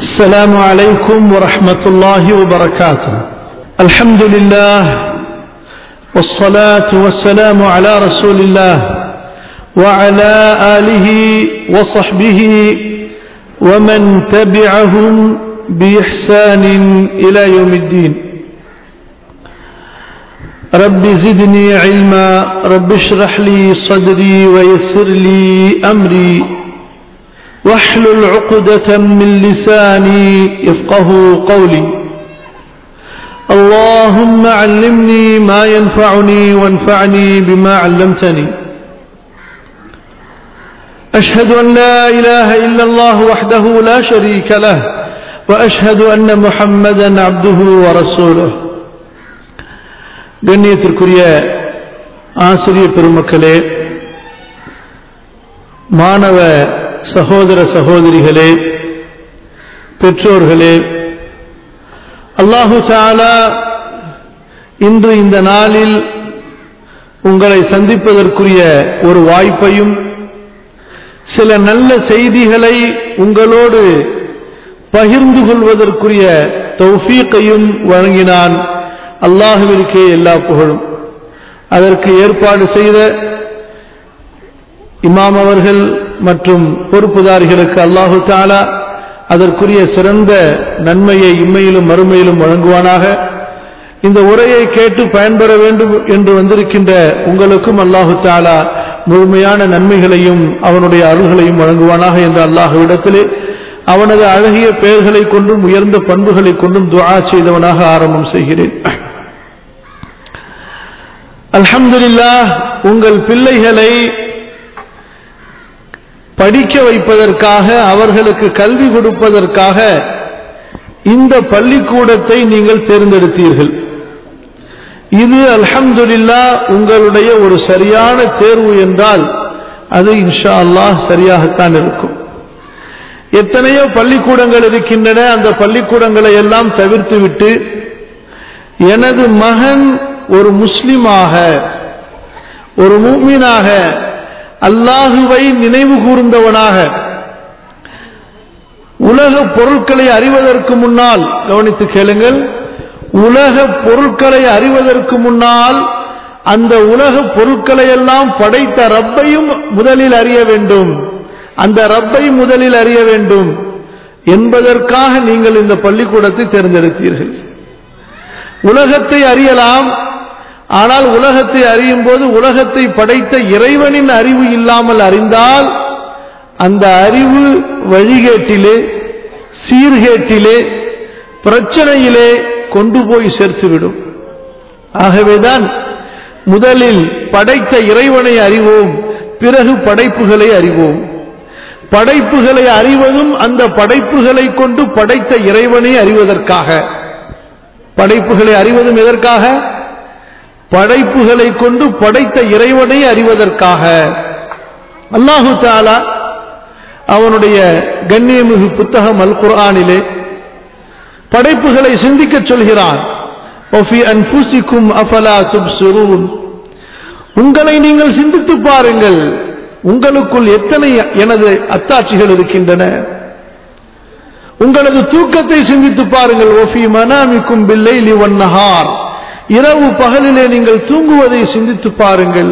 السلام عليكم ورحمة الله وبركاته الحمد لله والصلاة والسلام على رسول الله وعلى آله وصحبه ومن تبعهم بإحسان إلى يوم الدين رب زدني علما رب اشرح لي صدري ويسر لي أمري واحلل عقدة من لساني يفقه قولي اللهم علمني ما ينفعني وانفعني بما علمتني أشهد أن لا إله إلا الله وحده لا شريك له وأشهد أن محمدا عبده ورسوله கண்ணியத்திற்குரிய ஆசிரியர் பெருமக்களே மாணவ சகோதர சகோதரிகளே பெற்றோர்களே அல்லாஹு தாலா இன்று இந்த நாளில் உங்களை சந்திப்பதற்குரிய ஒரு வாய்ப்பையும் சில நல்ல செய்திகளை உங்களோடு பகிர்ந்து கொள்வதற்குரிய தௌஃபீக்கையும் வழங்கினான் அல்லாஹுவிற்கே எல்லா புகழும் அதற்கு ஏற்பாடு செய்த இமாம் அவர்கள் மற்றும் பொறுப்புதாரிகளுக்கு அல்லாஹு தாலா அதற்குரிய சிறந்த நன்மையை இம்மையிலும் மறுமையிலும் வழங்குவானாக இந்த உரையை கேட்டு பயன்பெற வேண்டும் என்று வந்திருக்கின்ற உங்களுக்கும் அல்லாஹு தாலா முழுமையான நன்மைகளையும் அவனுடைய அருள்களையும் வழங்குவானாக என்ற அல்லாஹுவிடத்திலே அவனது அழகிய பெயர்களை கொண்டும் உயர்ந்த பண்புகளை கொண்டும் துவா செய்தவனாக ஆரம்பம் செய்கிறேன் அல்ஹம்துலில்லா உங்கள் பிள்ளைகளை படிக்க வைப்பதற்காக அவர்களுக்கு கல்வி கொடுப்பதற்காக இந்த பள்ளிக்கூடத்தை நீங்கள் தேர்ந்தெடுத்தீர்கள் இது அல்ஹம்துலில்லா உங்களுடைய ஒரு சரியான தேர்வு என்றால் அது இன்ஷா அல்லாஹ் சரியாகத்தான் இருக்கும் எத்தனையோ பள்ளிக்கூடங்கள் இருக்கின்றன அந்த பள்ளிக்கூடங்களை எல்லாம் தவிர்த்து விட்டு எனது மகன் ஒரு முஸ்லிமாக ஒரு மூமீனாக அல்லாஹுவை நினைவு கூர்ந்தவனாக உலக பொருட்களை அறிவதற்கு முன்னால் கவனித்து கேளுங்கள் உலக பொருட்களை அறிவதற்கு முன்னால் அந்த உலக பொருட்களை எல்லாம் படைத்த ரப்பையும் முதலில் அறிய வேண்டும் அந்த ரப்பை முதலில் அறிய வேண்டும் என்பதற்காக நீங்கள் இந்த பள்ளிக்கூடத்தை தேர்ந்தெடுத்தீர்கள் உலகத்தை அறியலாம் ஆனால் உலகத்தை அறியும் போது உலகத்தை படைத்த இறைவனின் அறிவு இல்லாமல் அறிந்தால் அந்த அறிவு வழிகேட்டிலே சீர்கேட்டிலே பிரச்சனையிலே கொண்டு போய் சேர்த்துவிடும் ஆகவேதான் முதலில் படைத்த இறைவனை அறிவோம் பிறகு படைப்புகளை அறிவோம் படைப்புகளை அறிவதும் அந்த படைப்புகளை கொண்டு படைத்த இறைவனை அறிவதற்காக படைப்புகளை அறிவதும் எதற்காக படைப்புகளை கொண்டு படைத்த இறைவனை அறிவதற்காக அல்லாஹு தாலா அவனுடைய கண்ணியமிகு புத்தகம் அல் குர்ஆனிலே படைப்புகளை சிந்திக்க சொல்கிறான் உங்களை நீங்கள் சிந்தித்து பாருங்கள் உங்களுக்குள் எத்தனை எனது அத்தாட்சிகள் இருக்கின்றன உங்களது தூக்கத்தை சிந்தித்து பாருங்கள் ஒஃபி மனாமிக்கும் பில்லை லிவன்னஹார் இரவு பகலிலே நீங்கள் தூங்குவதை சிந்தித்து பாருங்கள்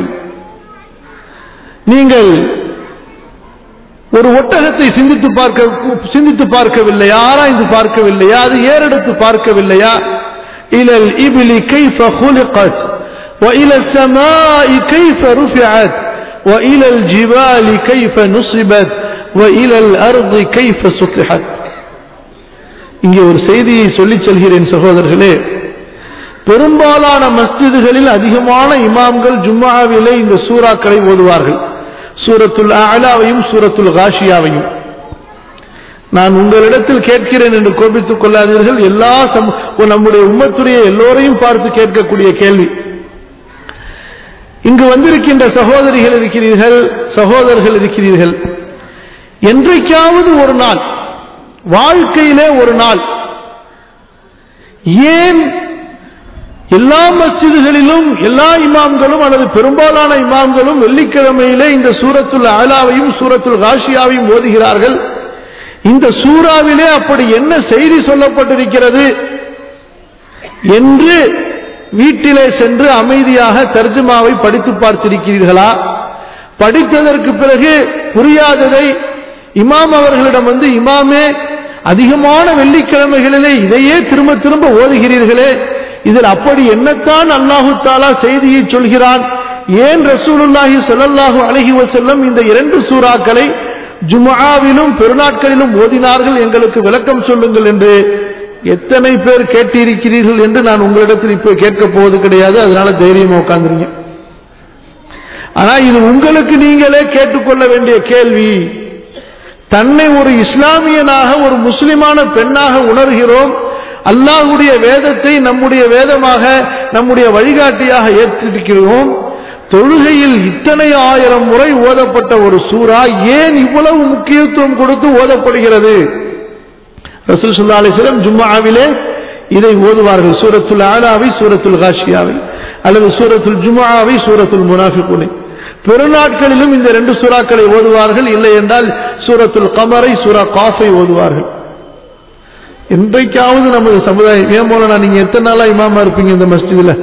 நீங்கள் ஒரு ஒட்டகத்தை சிந்தித்து பார்க்க சிந்தித்து பார்க்கவில்லையா ஆராய்ந்து பார்க்கவில்லையா அது ஏறெடுத்து பார்க்கவில்லையா இலல் இபிலி கைஃப خلقت وإلى السماء كيف رفعت وإلى الجبال كيف نصبت وإلى الأرض كيف سطحت இங்கே ஒரு செய்தியை சொல்லிச் செல்கிறேன் சகோதரர்களே பெரும்பாலான மஸ்ஜிதுகளில் அதிகமான இமாம்கள் ஜும்மாவிலே இந்த சூறாக்களை ஓதுவார்கள் சூரத்துல் அலாவையும் சூரத்துல் காஷியாவையும் நான் உங்களிடத்தில் கேட்கிறேன் என்று கோபித்துக் கொள்ளாதீர்கள் எல்லா நம்முடைய உம்மத்துடைய எல்லோரையும் பார்த்து கேட்கக்கூடிய கேள்வி இங்கு வந்திருக்கின்ற சகோதரிகள் இருக்கிறீர்கள் சகோதரர்கள் இருக்கிறீர்கள் என்றைக்காவது ஒரு நாள் வாழ்க்கையிலே ஒரு நாள் ஏன் எல்லா மஸ்ஜிதுகளிலும் எல்லா இமாம்களும் அல்லது பெரும்பாலான இமாம்களும் வெள்ளிக்கிழமையிலே இந்த சூரத்துல் ஆலாவையும் சூரத்துல் காஷியாவையும் ஓதுகிறார்கள் இந்த சூறாவிலே அப்படி என்ன செய்தி சொல்லப்பட்டிருக்கிறது என்று வீட்டிலே சென்று அமைதியாக தர்ஜுமாவை படித்து பார்த்திருக்கிறீர்களா படித்ததற்கு பிறகு புரியாததை இமாம் அவர்களிடம் வந்து இமாமே அதிகமான வெள்ளிக்கிழமைகளிலே இதையே திரும்ப திரும்ப ஓதுகிறீர்களே இதில் அப்படி என்னத்தான் அல்லாஹு தாலா செய்தியை சொல்கிறான் ஏன் ரசூலுல்லாஹி ஸல்லல்லாஹு அலைஹி வஸல்லம் இந்த இரண்டு சூறாக்களை ஜும்ஆவிலும் பெருநாட்களிலும் ஓதினார்கள் எங்களுக்கு விளக்கம் சொல்லுங்கள் என்று எத்தனை பேர் கேட்டிருக்கிறீர்கள் என்று நான் உங்களிடத்தில் இப்ப கேட்கப் போவது கிடையாது அதனால தைரியமா உட்கார்ந்துருங்க ஆனா இது உங்களுக்கு நீங்களே கேட்டுக்கொள்ள வேண்டிய கேள்வி தன்னை ஒரு இஸ்லாமியனாக ஒரு முஸ்லிமான பெண்ணாக உணர்கிறோம் அல்லாஹுடைய வேதத்தை நம்முடைய வேதமாக நம்முடைய வழிகாட்டியாக ஏற்றிருக்கிறோம் தொழுகையில் இத்தனை ஆயிரம் முறை ஓதப்பட்ட ஒரு சூறா ஏன் இவ்வளவு முக்கியத்துவம் கொடுத்து ஓதப்படுகிறது ரசூல் சுல்லா அலிஸ்லம் ஜும்மாவிலே இதை ஓதுவார்கள் சூரத்துல் ஆலாவை சூரத்துல் காஷியாவை அல்லது சூரத்துல் ஜும்மாவை சூரத்துல் முனாஃபிகுனை பெருநாட்களிலும் இந்த ரெண்டு சூறாக்களை ஓதுவார்கள் இல்லை என்றால் சூரத்துல் கமரை சூரா காஃபை ஓதுவார்கள் என்றைக்காவது நமது சமுதாயம் ஏன் போல நீங்க எத்தனை நாளா இமாமா இருப்பீங்க இந்த மஸ்ஜிதுல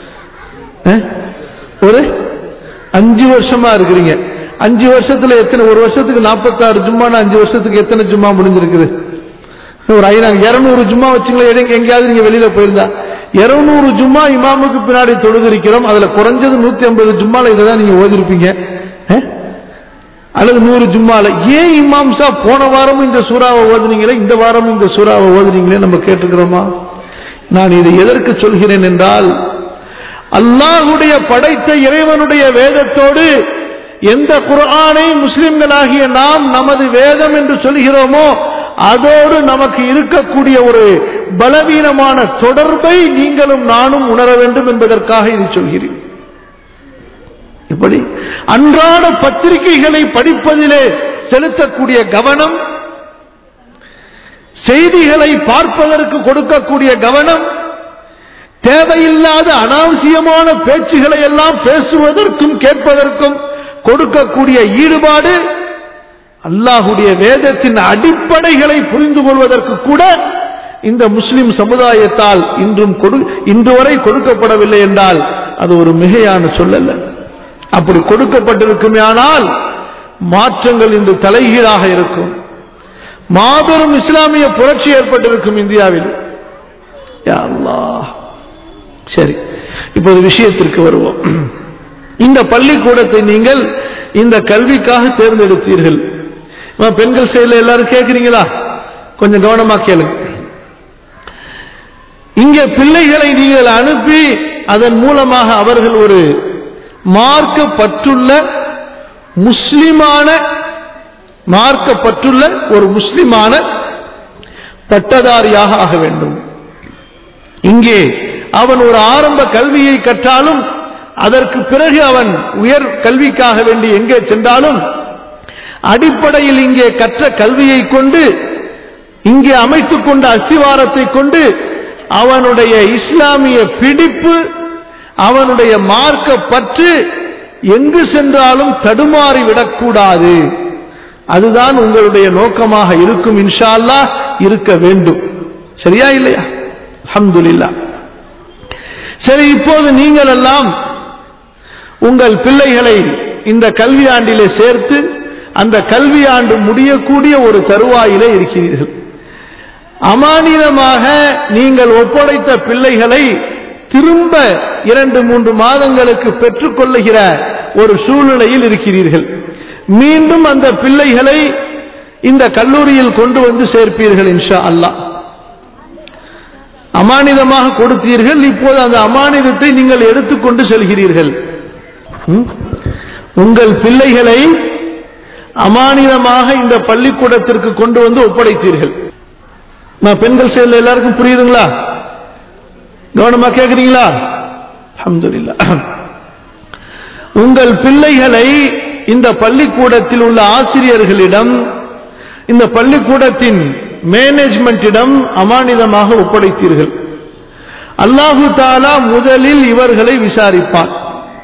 ஒரு அஞ்சு வருஷமா இருக்கிறீங்க அஞ்சு வருஷத்துல எத்தனை ஒரு வருஷத்துக்கு நாற்பத்தாறு ஜும்மானா அஞ்சு வருஷத்துக்கு எத்தனை ஜும்மா முடிஞ்சிருக்குது ஒரு ஐநாங்க இருநூறு ஜும்மா வச்சுங்களேன் எங்கேயாவது நீங்க வெளியில போயிருந்தா இருநூறு ஜும்மா இமாமுக்கு பின்னாடி தொழுதிருக்கிறோம் அதுல குறைஞ்சது நூத்தி ஐம்பது ஜும்மால இதை தான் நீங்க ஓதிருப்பீங்க அல்லது நூறு ஜும்மால ஏன் இமாம்சா போன வாரமும் இந்த சூறாவை ஓதுனீங்களே இந்த வாரமும் இந்த சூறாவை ஓதுனீங்களே நம்ம கேட்டுக்கிறோமா நான் இதை எதற்கு சொல்கிறேன் என்றால் அல்லாஹுடைய படைத்த இறைவனுடைய வேதத்தோடு எந்த குரானை முஸ்லிம்களாகிய நாம் நமது வேதம் என்று சொல்கிறோமோ அதோடு நமக்கு இருக்கக்கூடிய ஒரு பலவீனமான தொடர்பை நீங்களும் நானும் உணர வேண்டும் என்பதற்காக இது சொல்கிறேன் இப்படி அன்றாட பத்திரிகைகளை படிப்பதிலே செலுத்தக்கூடிய கவனம் செய்திகளை பார்ப்பதற்கு கொடுக்கக்கூடிய கவனம் தேவையில்லாத அனாவசியமான பேச்சுகளை எல்லாம் பேசுவதற்கும் கேட்பதற்கும் கொடுக்கக்கூடிய ஈடுபாடு அல்லாஹுடைய வேதத்தின் அடிப்படைகளை புரிந்து கொள்வதற்கு கூட இந்த முஸ்லிம் சமுதாயத்தால் இன்றும் கொடு இன்று வரை கொடுக்கப்படவில்லை என்றால் அது ஒரு மிகையான சொல்லல்ல அப்படி கொடுக்கப்பட்டிருக்குமே ஆனால் மாற்றங்கள் இன்று தலைகீழாக இருக்கும் மாபெரும் இஸ்லாமிய புரட்சி ஏற்பட்டிருக்கும் இந்தியாவில் சரி இப்போது விஷயத்திற்கு வருவோம் இந்த பள்ளிக்கூடத்தை நீங்கள் இந்த கல்விக்காக தேர்ந்தெடுத்தீர்கள் பெண்கள் செயல எல்லாரும் கேட்கிறீங்களா கொஞ்சம் கவனமா கேளுங்க இங்க பிள்ளைகளை நீங்கள் அனுப்பி அதன் மூலமாக அவர்கள் ஒரு மார்க்கப்பட்டுள்ள முஸ்லிமான மார்க்கப்பட்டுள்ள ஒரு முஸ்லிமான பட்டதாரியாக ஆக வேண்டும் இங்கே அவன் ஒரு ஆரம்ப கல்வியை கற்றாலும் அதற்கு பிறகு அவன் உயர் கல்விக்காக வேண்டி எங்கே சென்றாலும் அடிப்படையில் இங்கே கற்ற கல்வியை கொண்டு இங்கே அமைத்துக் கொண்ட அஸ்திவாரத்தை கொண்டு அவனுடைய இஸ்லாமிய பிடிப்பு அவனுடைய மார்க்க பற்று எங்கு சென்றாலும் தடுமாறி விடக்கூடாது அதுதான் உங்களுடைய நோக்கமாக இருக்கும் இன்ஷா அல்லா இருக்க வேண்டும் சரியா இல்லையா அஹமதுல்லா சரி இப்போது நீங்கள் எல்லாம் உங்கள் பிள்ளைகளை இந்த கல்வியாண்டிலே சேர்த்து அந்த கல்வியாண்டு முடியக்கூடிய ஒரு தருவாயிலே இருக்கிறீர்கள் அமானிதமாக நீங்கள் ஒப்படைத்த பிள்ளைகளை திரும்ப இரண்டு மூன்று மாதங்களுக்கு பெற்றுக்கொள்ளுகிற ஒரு சூழ்நிலையில் இருக்கிறீர்கள் மீண்டும் அந்த பிள்ளைகளை இந்த கல்லூரியில் கொண்டு வந்து சேர்ப்பீர்கள் இன்ஷா அல்லா அமானிதமாக கொடுத்தீர்கள் இப்போது அந்த அமானிதத்தை நீங்கள் எடுத்துக்கொண்டு செல்கிறீர்கள் உங்கள் பிள்ளைகளை அமானிதமாக இந்த பள்ளிக்கூடத்திற்கு கொண்டு வந்து ஒப்படைத்தீர்கள் நான் பெண்கள் செயல் எல்லாருக்கும் புரியுதுங்களா கவனமா கேட்குறீங்களா அஹமதுல்லா உங்கள் பிள்ளைகளை இந்த பள்ளிக்கூடத்தில் உள்ள ஆசிரியர்களிடம் இந்த பள்ளிக்கூடத்தின் மேனேஜ்மெண்டிடம் அமானிதமாக ஒப்படைத்தீர்கள் அல்லாஹு தாலா முதலில் இவர்களை விசாரிப்பான்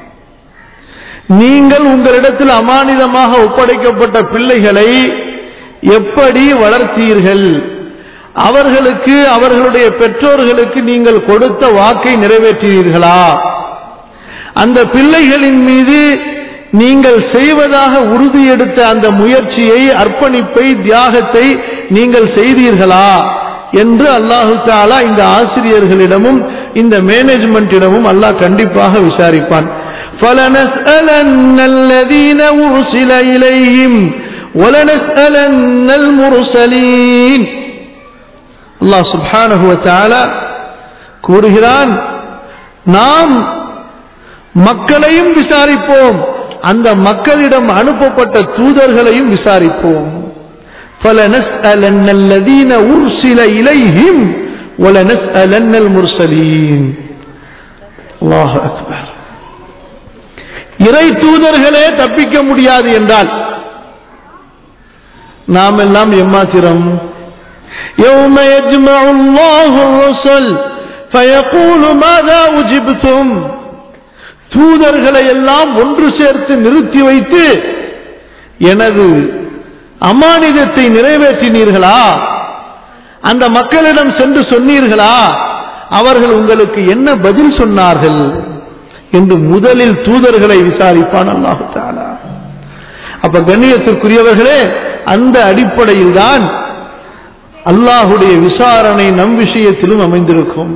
நீங்கள் உங்களிடத்தில் அமானிதமாக ஒப்படைக்கப்பட்ட பிள்ளைகளை எப்படி வளர்த்தீர்கள் அவர்களுக்கு அவர்களுடைய பெற்றோர்களுக்கு நீங்கள் கொடுத்த வாக்கை நிறைவேற்றினீர்களா அந்த பிள்ளைகளின் மீது நீங்கள் செய்வதாக உறுதியெடுத்த அந்த முயற்சியை அர்ப்பணிப்பை தியாகத்தை நீங்கள் செய்தீர்களா என்று அல்லாஹு தாலா இந்த ஆசிரியர்களிடமும் இந்த மேனேஜ்மெண்டிடமும் அல்லாஹ் கண்டிப்பாக விசாரிப்பான் فَلَنَسْأَلَنَّ الَّذِينَ أُرْسِلَ إِلَيْهِمْ وَلَنَسْأَلَنَّ الْمُرْسَلِينَ அல்லாஹ் சுப்ஹானஹு வ தஆலா கூறுகிறான் நாம் மக்களையும் விசாரிப்போம் அந்த மக்களிடம் அனுப்பப்பட்ட தூதர்களையும் விசாரிப்போம் فلنسألن الذين أرسل إليهم ولنسألن المرسلين الله أكبر இறை தூதர்களே தப்பிக்க முடியாது என்றால் நாம் எல்லாம் எம்மாத்திரம் يوم يجمع الله الرسل فيقول ماذا أجبتم தூதர்களை எல்லாம் ஒன்று சேர்த்து நிறுத்தி வைத்து எனது அமானிதத்தை நிறைவேற்றினீர்களா அந்த மக்களிடம் சென்று சொன்னீர்களா அவர்கள் உங்களுக்கு என்ன பதில் சொன்னார்கள் என்று முதலில் தூதர்களை விசாரிப்பான் அல்லாஹு தாலா அப்ப கண்ணியத்திற்குரியவர்களே அந்த அடிப்படையில் தான் அல்லாஹுடைய விசாரணை நம் விஷயத்திலும் அமைந்திருக்கும்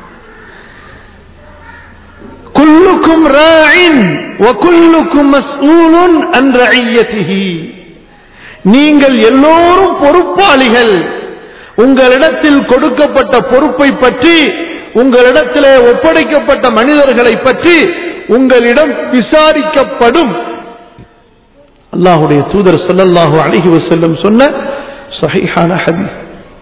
குல்லுக்கும் ராயின் வகுல்லுக்கும் மஸ்ஊலுன் அன் ரஇய்யதிஹி நீங்கள் எல்லோரும் பொறுப்பாளிகள் உங்களிடத்தில் கொடுக்கப்பட்ட பொறுப்பை பற்றி உங்களிடத்திலே ஒப்படைக்கப்பட்ட மனிதர்களை பற்றி உங்களிடம் விசாரிக்கப்படும் அல்லாஹுடைய தூதர் ஸல்லல்லாஹு அலைஹி வஸல்லம் சொன்ன சஹீஹான ஹதீஸ்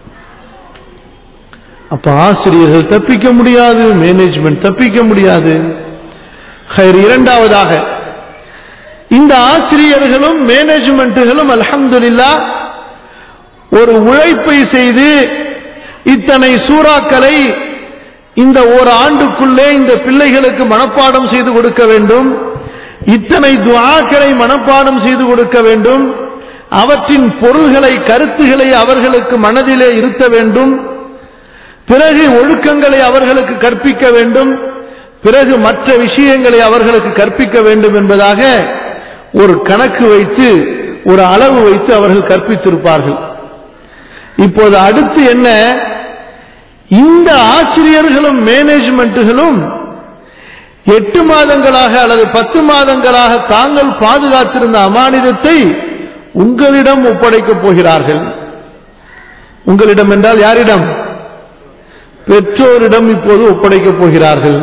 அப்ப ஆசிரியர்கள் தப்பிக்க முடியாது மேனேஜ்மெண்ட் தப்பிக்க முடியாது ஹைர் இரண்டாவதாக இந்த ஆசிரியர்களும் மேனேஜ்மெண்ட்டுகளும் அல்ஹம்துலில்லா ஒரு உழைப்பை செய்து இத்தனை சூறாக்களை இந்த ஒரு ஆண்டுக்குள்ளே இந்த பிள்ளைகளுக்கு மனப்பாடம் செய்து கொடுக்க வேண்டும் இத்தனை துஆக்களை மனப்பாடம் செய்து கொடுக்க வேண்டும் அவற்றின் பொருள்களை கருத்துகளை அவர்களுக்கு மனதிலே இருத்த வேண்டும் பிறகு ஒழுக்கங்களை அவர்களுக்கு கற்பிக்க வேண்டும் பிறகு மற்ற விஷயங்களை அவர்களுக்கு கற்பிக்க வேண்டும் என்பதாக ஒரு கணக்கு வைத்து ஒரு அளவு வைத்து அவர்கள் கற்பித்திருப்பார்கள் இப்போது அடுத்து என்ன இந்த ஆசிரியர்களும் மேனேஜ்மெண்ட்டுகளும் எட்டு மாதங்களாக அல்லது பத்து மாதங்களாக தாங்கள் பாதுகாத்திருந்த அமானிதத்தை உங்களிடம் ஒப்படைக்கப் போகிறார்கள் உங்களிடம் என்றால் யாரிடம் பெற்றோரிடம் இப்போது ஒப்படைக்கப் போகிறார்கள்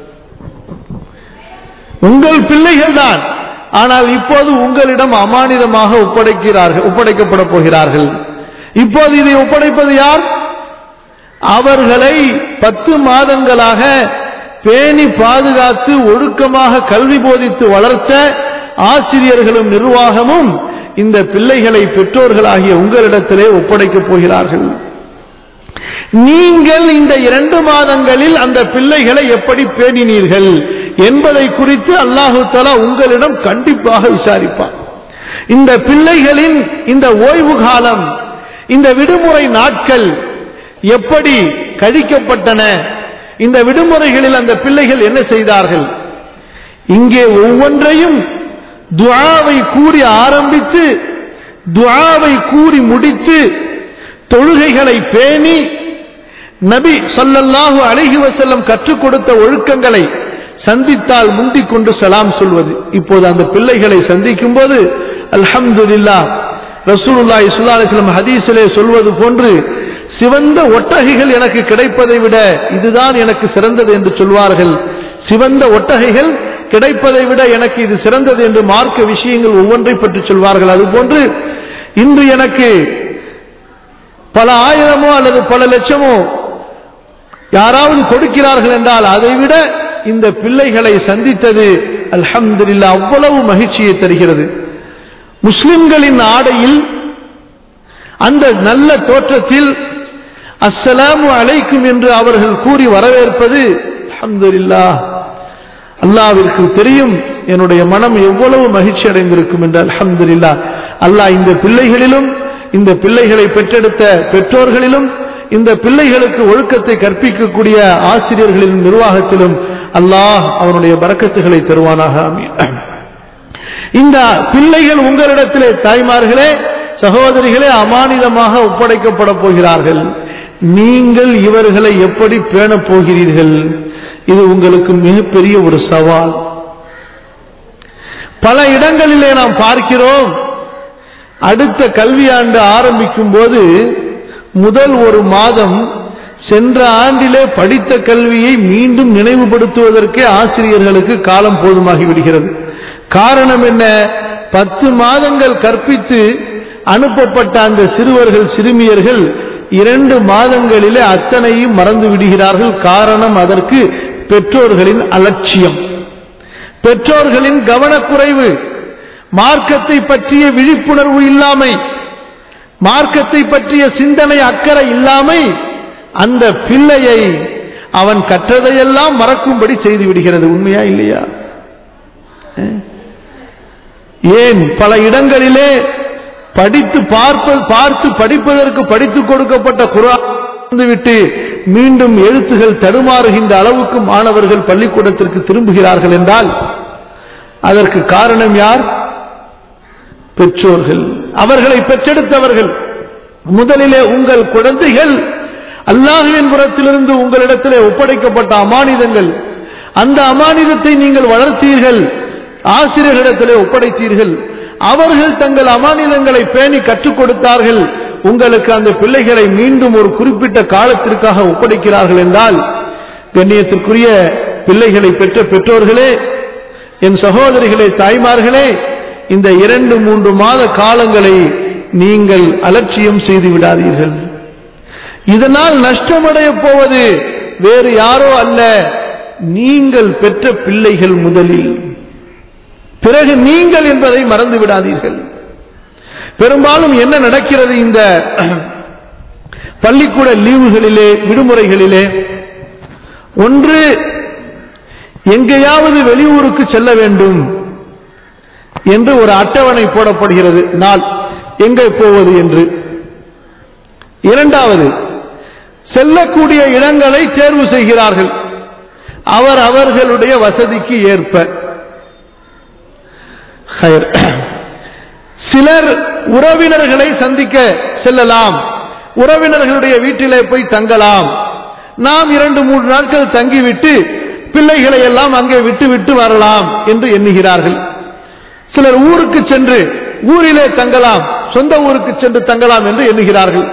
உங்கள் பிள்ளைகள் தான் ஆனால் இப்போது உங்களிடம் அமானிதமாக ஒப்படைக்கிறார்கள் ஒப்படைக்கப்பட போகிறார்கள் இப்போது இதை ஒப்படைப்பது யார் அவர்களை பத்து மாதங்களாக பேணி பாதுகாத்து ஒழுக்கமாக கல்வி போதித்து வளர்த்த ஆசிரியர்களும் நிர்வாகமும் இந்த பிள்ளைகளை பெற்றோர்களாகிய உங்களிடத்திலே ஒப்படைக்கப் போகிறார்கள் நீங்கள் இந்த இரண்டு மாதங்களில் அந்த பிள்ளைகளை எப்படி பேணினீர்கள் என்பதை குறித்து அல்லாஹு தலா உங்களிடம் கண்டிப்பாக விசாரிப்பார் இந்த பிள்ளைகளின் இந்த ஓய்வு காலம் இந்த விடுமுறை நாட்கள் எப்படி கழிக்கப்பட்டன இந்த விடுமுறைகளில் அந்த பிள்ளைகள் என்ன செய்தார்கள் இங்கே ஒவ்வொன்றையும் துஆவை கூறி ஆரம்பித்து துஆவை கூறி முடித்து தொழுகைகளை பேணி நபி ஸல்லல்லாஹு அலைஹி வஸல்லம் கற்றுக் கொடுத்த ஒழுக்கங்களை சந்தித்தால் முந்திக் கொண்டு சலாம் சொல்வது இப்போது அந்த பிள்ளைகளை சந்திக்கும் போது அல்ஹம்துலில்லாஹ் ரசூலுல்லாஹி ஸல்லல்லாஹு அலைஹி வஸல்லம் ஹதீஸிலே சொல்வது போன்று சிவந்த ஒட்டகைகள் எனக்கு கிடைப்பதை விட இதுதான் எனக்கு சிறந்தது என்று சொல்வார்கள் சிவந்த ஒட்டகைகள் கிடைப்பதை விட எனக்கு இது சிறந்தது என்று மார்க்க விஷயங்கள் ஒவ்வொன்றை பற்றி சொல்வார்கள் அதுபோன்று இன்று எனக்கு பல ஆயிரமோ அல்லது பல லட்சமோ யாராவது கொடுக்கிறார்கள் என்றால் அதை விட இந்த பிள்ளைகளை சந்தித்தது அல்ஹம்துலில்லா அவ்வளவு மகிழ்ச்சியை தருகிறது முஸ்லிம்களின் ஆடையில் அந்த நல்ல தோற்றத்தில் அஸ்ஸலாமு அலைக்கும் என்று அவர்கள் கூறி வரவேற்பது அல்ஹம்துலில்லா அல்லாவிற்கு தெரியும் என்னுடைய மனம் எவ்வளவு மகிழ்ச்சி அடைந்திருக்கும் என்று அல்ஹம்துலில்லா அல்லாஹ் இந்த பிள்ளைகளிலும் இந்த பிள்ளைகளை பெற்றெடுத்த பெற்றோர்களிலும் இந்த பிள்ளைகளுக்கு ஒழுக்கத்தை கற்பிக்கக்கூடிய ஆசிரியர்களின் நிர்வாகத்திலும் அல்லாஹ் அவனுடைய பறக்கத்துகளை தருவானாக ஆமீன் இந்த பிள்ளைகள் உங்களிடத்திலே தாய்மார்களே சகோதரிகளே அமானிதமாக ஒப்படைக்கப்பட போகிறார்கள் நீங்கள் இவர்களை எப்படி பேணப் போகிறீர்கள் இது உங்களுக்கு மிகப்பெரிய ஒரு சவால் பல இடங்களிலே நாம் பார்க்கிறோம் அடுத்த கல்வியாண்டு ஆரம்பிக்கும் போது முதல் ஒரு மாதம் சென்ற ஆண்டிலே படித்த கல்வியை மீண்டும் நினைவுபடுத்துவதற்கே ஆசிரியர்களுக்கு காலம் போதுமாகி விடுகிறது காரணம் என்ன பத்து மாதங்கள் கற்பித்து அனுப்பப்பட்ட அந்த சிறுவர்கள் சிறுமியர்கள் இரண்டு மாதங்களிலே அத்தனையும் மறந்து விடுகிறார்கள் காரணம் அதற்கு பெற்றோர்களின் அலட்சியம் பெற்றோர்களின் கவனக்குறைவு மார்க்கத்தை பற்றிய விழிப்புணர்வு இல்லாமை மார்க்கத்தை பற்றிய சிந்தனை அக்கறை இல்லாமை அந்த பிள்ளையை அவன் கற்றதையெல்லாம் மறக்கும்படி செய்து விடுகிறது உண்மையா இல்லையா ஏன் பல இடங்களிலே படித்து பார்ப்ப பார்த்து படிப்பதற்கு படித்துக் கொடுக்கப்பட்ட குரான் விட்டு மீண்டும் எழுத்துகள் தடுமாறுகின்ற அளவுக்கு மாணவர்கள் பள்ளிக்கூடத்திற்கு திரும்புகிறார்கள் என்றால் அதற்கு காரணம் யார் பெற்றோர்கள் அவர்களை பெற்றெடுத்தவர்கள் முதலிலே உங்கள் குழந்தைகள் அல்லாஹுவின் புறத்திலிருந்து உங்களிடத்திலே ஒப்படைக்கப்பட்ட அமானிதங்கள் அந்த அமானிதத்தை நீங்கள் வளர்த்தீர்கள் ஆசிரியர்களிடத்திலே ஒப்படைத்தீர்கள் அவர்கள் தங்கள் அமானிதங்களை பேணி கற்றுக் கொடுத்தார்கள் உங்களுக்கு அந்த பிள்ளைகளை மீண்டும் ஒரு குறிப்பிட்ட காலத்திற்காக ஒப்படைக்கிறார்கள் என்றால் கண்ணியத்திற்குரிய பிள்ளைகளை பெற்ற பெற்றோர்களே என் சகோதரிகளே தாய்மார்களே இந்த இரண்டு மூன்று மாத காலங்களை நீங்கள் அலட்சியம் செய்து விடாதீர்கள் இதனால் நஷ்டமடைய போவது வேறு யாரோ அல்ல நீங்கள் பெற்ற பிள்ளைகள் முதலில் பிறகு நீங்கள் என்பதை மறந்து விடாதீர்கள் பெரும்பாலும் என்ன நடக்கிறது இந்த பள்ளிக்கூட லீவுகளிலே விடுமுறைகளிலே ஒன்று எங்கேயாவது வெளியூருக்கு செல்ல வேண்டும் என்று ஒரு அட்டவணை போடப்படுகிறது நாள் எங்கே போவது என்று இரண்டாவது செல்லக்கூடிய இடங்களை தேர்வு செய்கிறார்கள் அவர் அவர்களுடைய வசதிக்கு ஏற்ப ஹைர். சிலர் உறவினர்களை சந்திக்க செல்லலாம் உறவினர்களுடைய வீட்டிலே போய் தங்கலாம் நாம் இரண்டு மூன்று நாட்கள் தங்கிவிட்டு பிள்ளைகளை எல்லாம் அங்கே விட்டு விட்டு வரலாம் என்று எண்ணுகிறார்கள் சிலர் ஊருக்கு சென்று ஊரிலே தங்கலாம் சொந்த ஊருக்கு சென்று தங்கலாம் என்று எண்ணுகிறார்கள்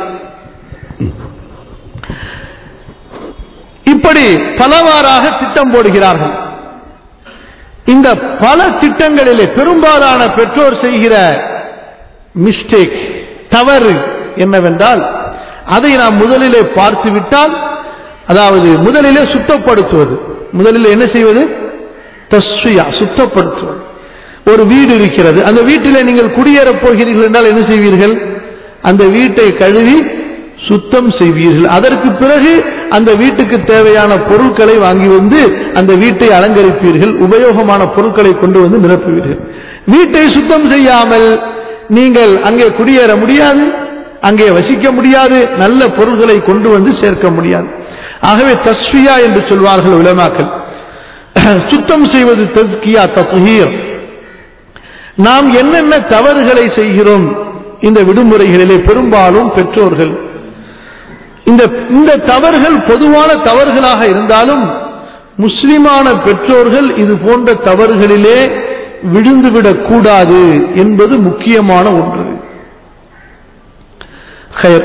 இப்படி பலவாறாக திட்டம் போடுகிறார்கள் இந்த பல திட்டங்களிலே பெரும்பாலான பெற்றோர் செய்கிற மிஸ்டேக் தவறு என்னவென்றால் அதை நாம் முதலிலே பார்த்து விட்டால் அதாவது முதலிலே சுத்தப்படுத்துவது முதலில் என்ன செய்வது தஸ்வியா சுத்தப்படுத்துவது ஒரு வீடு இருக்கிறது அந்த வீட்டிலே நீங்கள் குடியேறப் போகிறீர்கள் என்றால் என்ன செய்வீர்கள் அந்த வீட்டை கழுவி சுத்தம் செய்வீர்கள் அதற்கு பிறகு அந்த வீட்டுக்கு தேவையான பொருட்களை வாங்கி வந்து அந்த வீட்டை அலங்கரிப்பீர்கள் உபயோகமான பொருட்களை கொண்டு வந்து நிரப்புவீர்கள் வீட்டை சுத்தம் செய்யாமல் நீங்கள் அங்கே குடியேற முடியாது அங்கே வசிக்க முடியாது நல்ல பொருள்களை கொண்டு வந்து சேர்க்க முடியாது ஆகவே தஸ்வியா என்று சொல்வார்கள் உலமாக்கள் சுத்தம் செய்வது தஸ்கியா தத்ஹீர் நாம் என்னென்ன தவறுகளை செய்கிறோம் இந்த விடுமுறைகளிலே பெரும்பாலும் பெற்றோர்கள் இந்த இந்த தவறுகள் பொதுவான தவறுகளாக இருந்தாலும் முஸ்லிமான பெற்றோர்கள் இது போன்ற தவறுகளிலே விழுந்துவிடக் கூடாது என்பது முக்கியமான ஒன்று ஹைர்.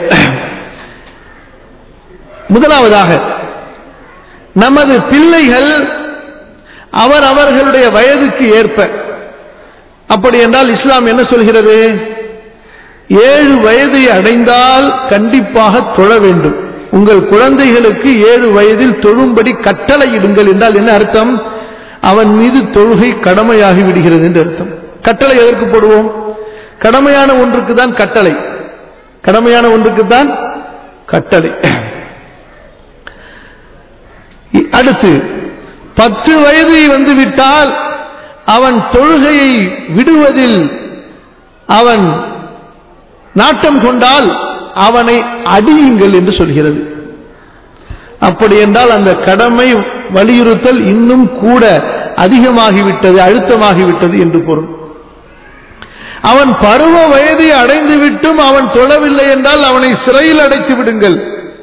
முதலாவதாக நமது பிள்ளைகள் அவர் அவர்களுடைய வயதுக்கு ஏற்ப அப்படி என்றால் இஸ்லாம் என்ன சொல்கிறது ஏழு வயதை அடைந்தால் கண்டிப்பாக தொழ வேண்டும் உங்கள் குழந்தைகளுக்கு ஏழு வயதில் தொழும்படி கட்டளை இடுங்கள் என்றால் என்ன அர்த்தம் அவன் மீது தொழுகை கடமையாகி விடுகிறது என்று அர்த்தம் கட்டளை எதற்கு போடுவோம் கடமையான ஒன்றுக்கு தான் கட்டளை கடமையான ஒன்றுக்கு தான் கட்டளை அடுத்து பத்து வயது வந்து விட்டால் அவன் தொழுகையை விடுவதில் அவன் நாட்டம் கொண்டால் அவனை அடியுங்கள் என்று சொல்கிறது அப்படி என்றால் அந்த கடமை வலியுறுத்தல் இன்னும் கூட அதிகமாகிவிட்டது அழுத்தமாகிவிட்டது என்று பொருள் அவன் பருவ வயதை அடைந்து விட்டும் அவன் தொழவில்லை என்றால் அவனை சிறையில் அடைத்து விடுங்கள்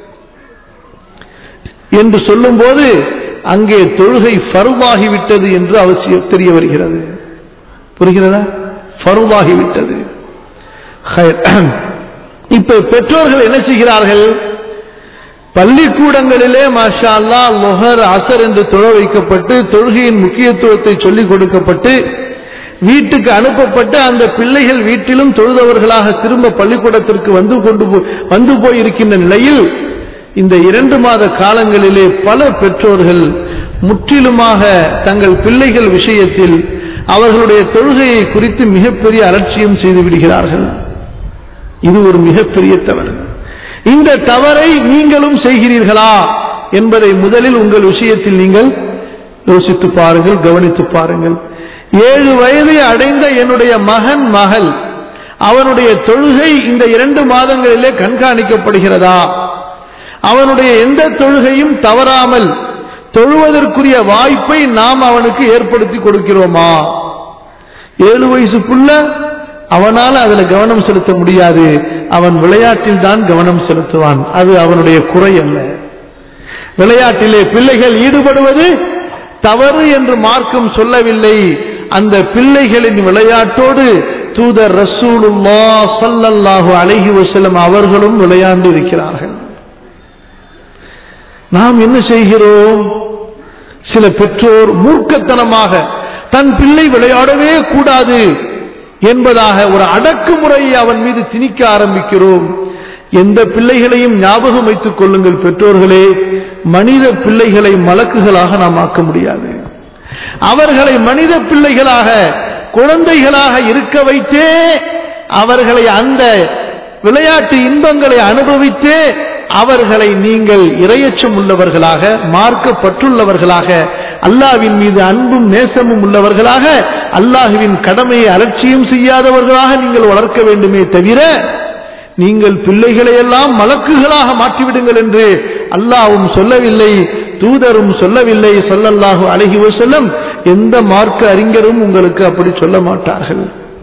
என்று சொல்லும்போது அங்கே தொழுகை ஃபருவாகிவிட்டது என்று அவசியம் தெரிய வருகிறது புரிகிறதா ஃபருவாகிவிட்டது இப்ப பெற்றோர்கள் என்ன செய்கிறார்கள் பள்ளிக்கூடங்களிலே மாஷா அல்லா லொஹர் அசர் என்று தொழ வைக்கப்பட்டு தொழுகையின் முக்கியத்துவத்தை சொல்லிக் கொடுக்கப்பட்டு வீட்டுக்கு அனுப்பப்பட்டு அந்த பிள்ளைகள் வீட்டிலும் தொழுதவர்களாக திரும்ப பள்ளிக்கூடத்திற்கு வந்து கொண்டு வந்து போயிருக்கின்ற நிலையில் இந்த இரண்டு மாத காலங்களிலே பல பெற்றோர்கள் முற்றிலுமாக தங்கள் பிள்ளைகள் விஷயத்தில் அவர்களுடைய தொழுகையை குறித்து மிகப்பெரிய அலட்சியம் செய்து விடுகிறார்கள் இது ஒரு மிகப்பெரிய தவறு இந்த தவறை நீங்களும் செய்கிறீர்களா என்பதை முதலில் உங்கள் விஷயத்தில் நீங்கள் யோசித்து பாருங்கள் கவனித்து பாருங்கள் ஏழு வயதை அடைந்த என்னுடைய மகன் மகள் அவனுடைய தொழுகை இந்த இரண்டு மாதங்களிலே கண்காணிக்கப்படுகிறதா அவனுடைய எந்த தொழுகையும் தவறாமல் தொழுவதற்குரிய வாய்ப்பை நாம் அவனுக்கு ஏற்படுத்தி கொடுக்கிறோமா ஏழு வயசுக்குள்ள அவனால் அதுல கவனம் செலுத்த முடியாது அவன் விளையாட்டில் தான் கவனம் செலுத்துவான் அது அவனுடைய குறை அல்ல விளையாட்டிலே பிள்ளைகள் ஈடுபடுவது தவறு என்று மார்க்கம் சொல்லவில்லை அந்த பிள்ளைகளின் விளையாட்டோடு தூதர் ரசூலுல்லா சல்லல்லாஹு அலைஹி வஸல்லம் அவர்களும் விளையாண்டு இருக்கிறார்கள் நாம் என்ன செய்கிறோம் சில பெற்றோர் மூர்க்கத்தனமாக தன் பிள்ளை விளையாடவே கூடாது என்பதாக ஒரு அடக்குமுறையை அவன் மீது திணிக்க ஆரம்பிக்கிறோம் எந்த பிள்ளைகளையும் ஞாபகம் வைத்துக் கொள்ளுங்கள் பெற்றோர்களே மனித பிள்ளைகளை மலக்குகளாக நாம் ஆக்க முடியாது அவர்களை மனித பிள்ளைகளாக குழந்தைகளாக இருக்க வைத்தே அவர்களை அந்த விளையாட்டு இன்பங்களை அனுபவித்தே அவர்களை நீங்கள் இரையச்சம் உள்ளவர்களாக மார்க்கப்பட்டுள்ளவர்களாக அல்லாவின் மீது அன்பும் நேசமும் உள்ளவர்களாக அல்லாஹுவின் கடமையை அலட்சியம் செய்யாதவர்களாக நீங்கள் வளர்க்க வேண்டுமே தவிர நீங்கள் பிள்ளைகளை எல்லாம் மலக்குகளாக மாற்றிவிடுங்கள் என்று அல்லாவும் சொல்லவில்லை தூதரும் சொல்லவில்லை சொல்லல்லாஹு அழகி செல்லம் எந்த மார்க்க அறிஞரும் உங்களுக்கு அப்படி சொல்ல மாட்டார்கள்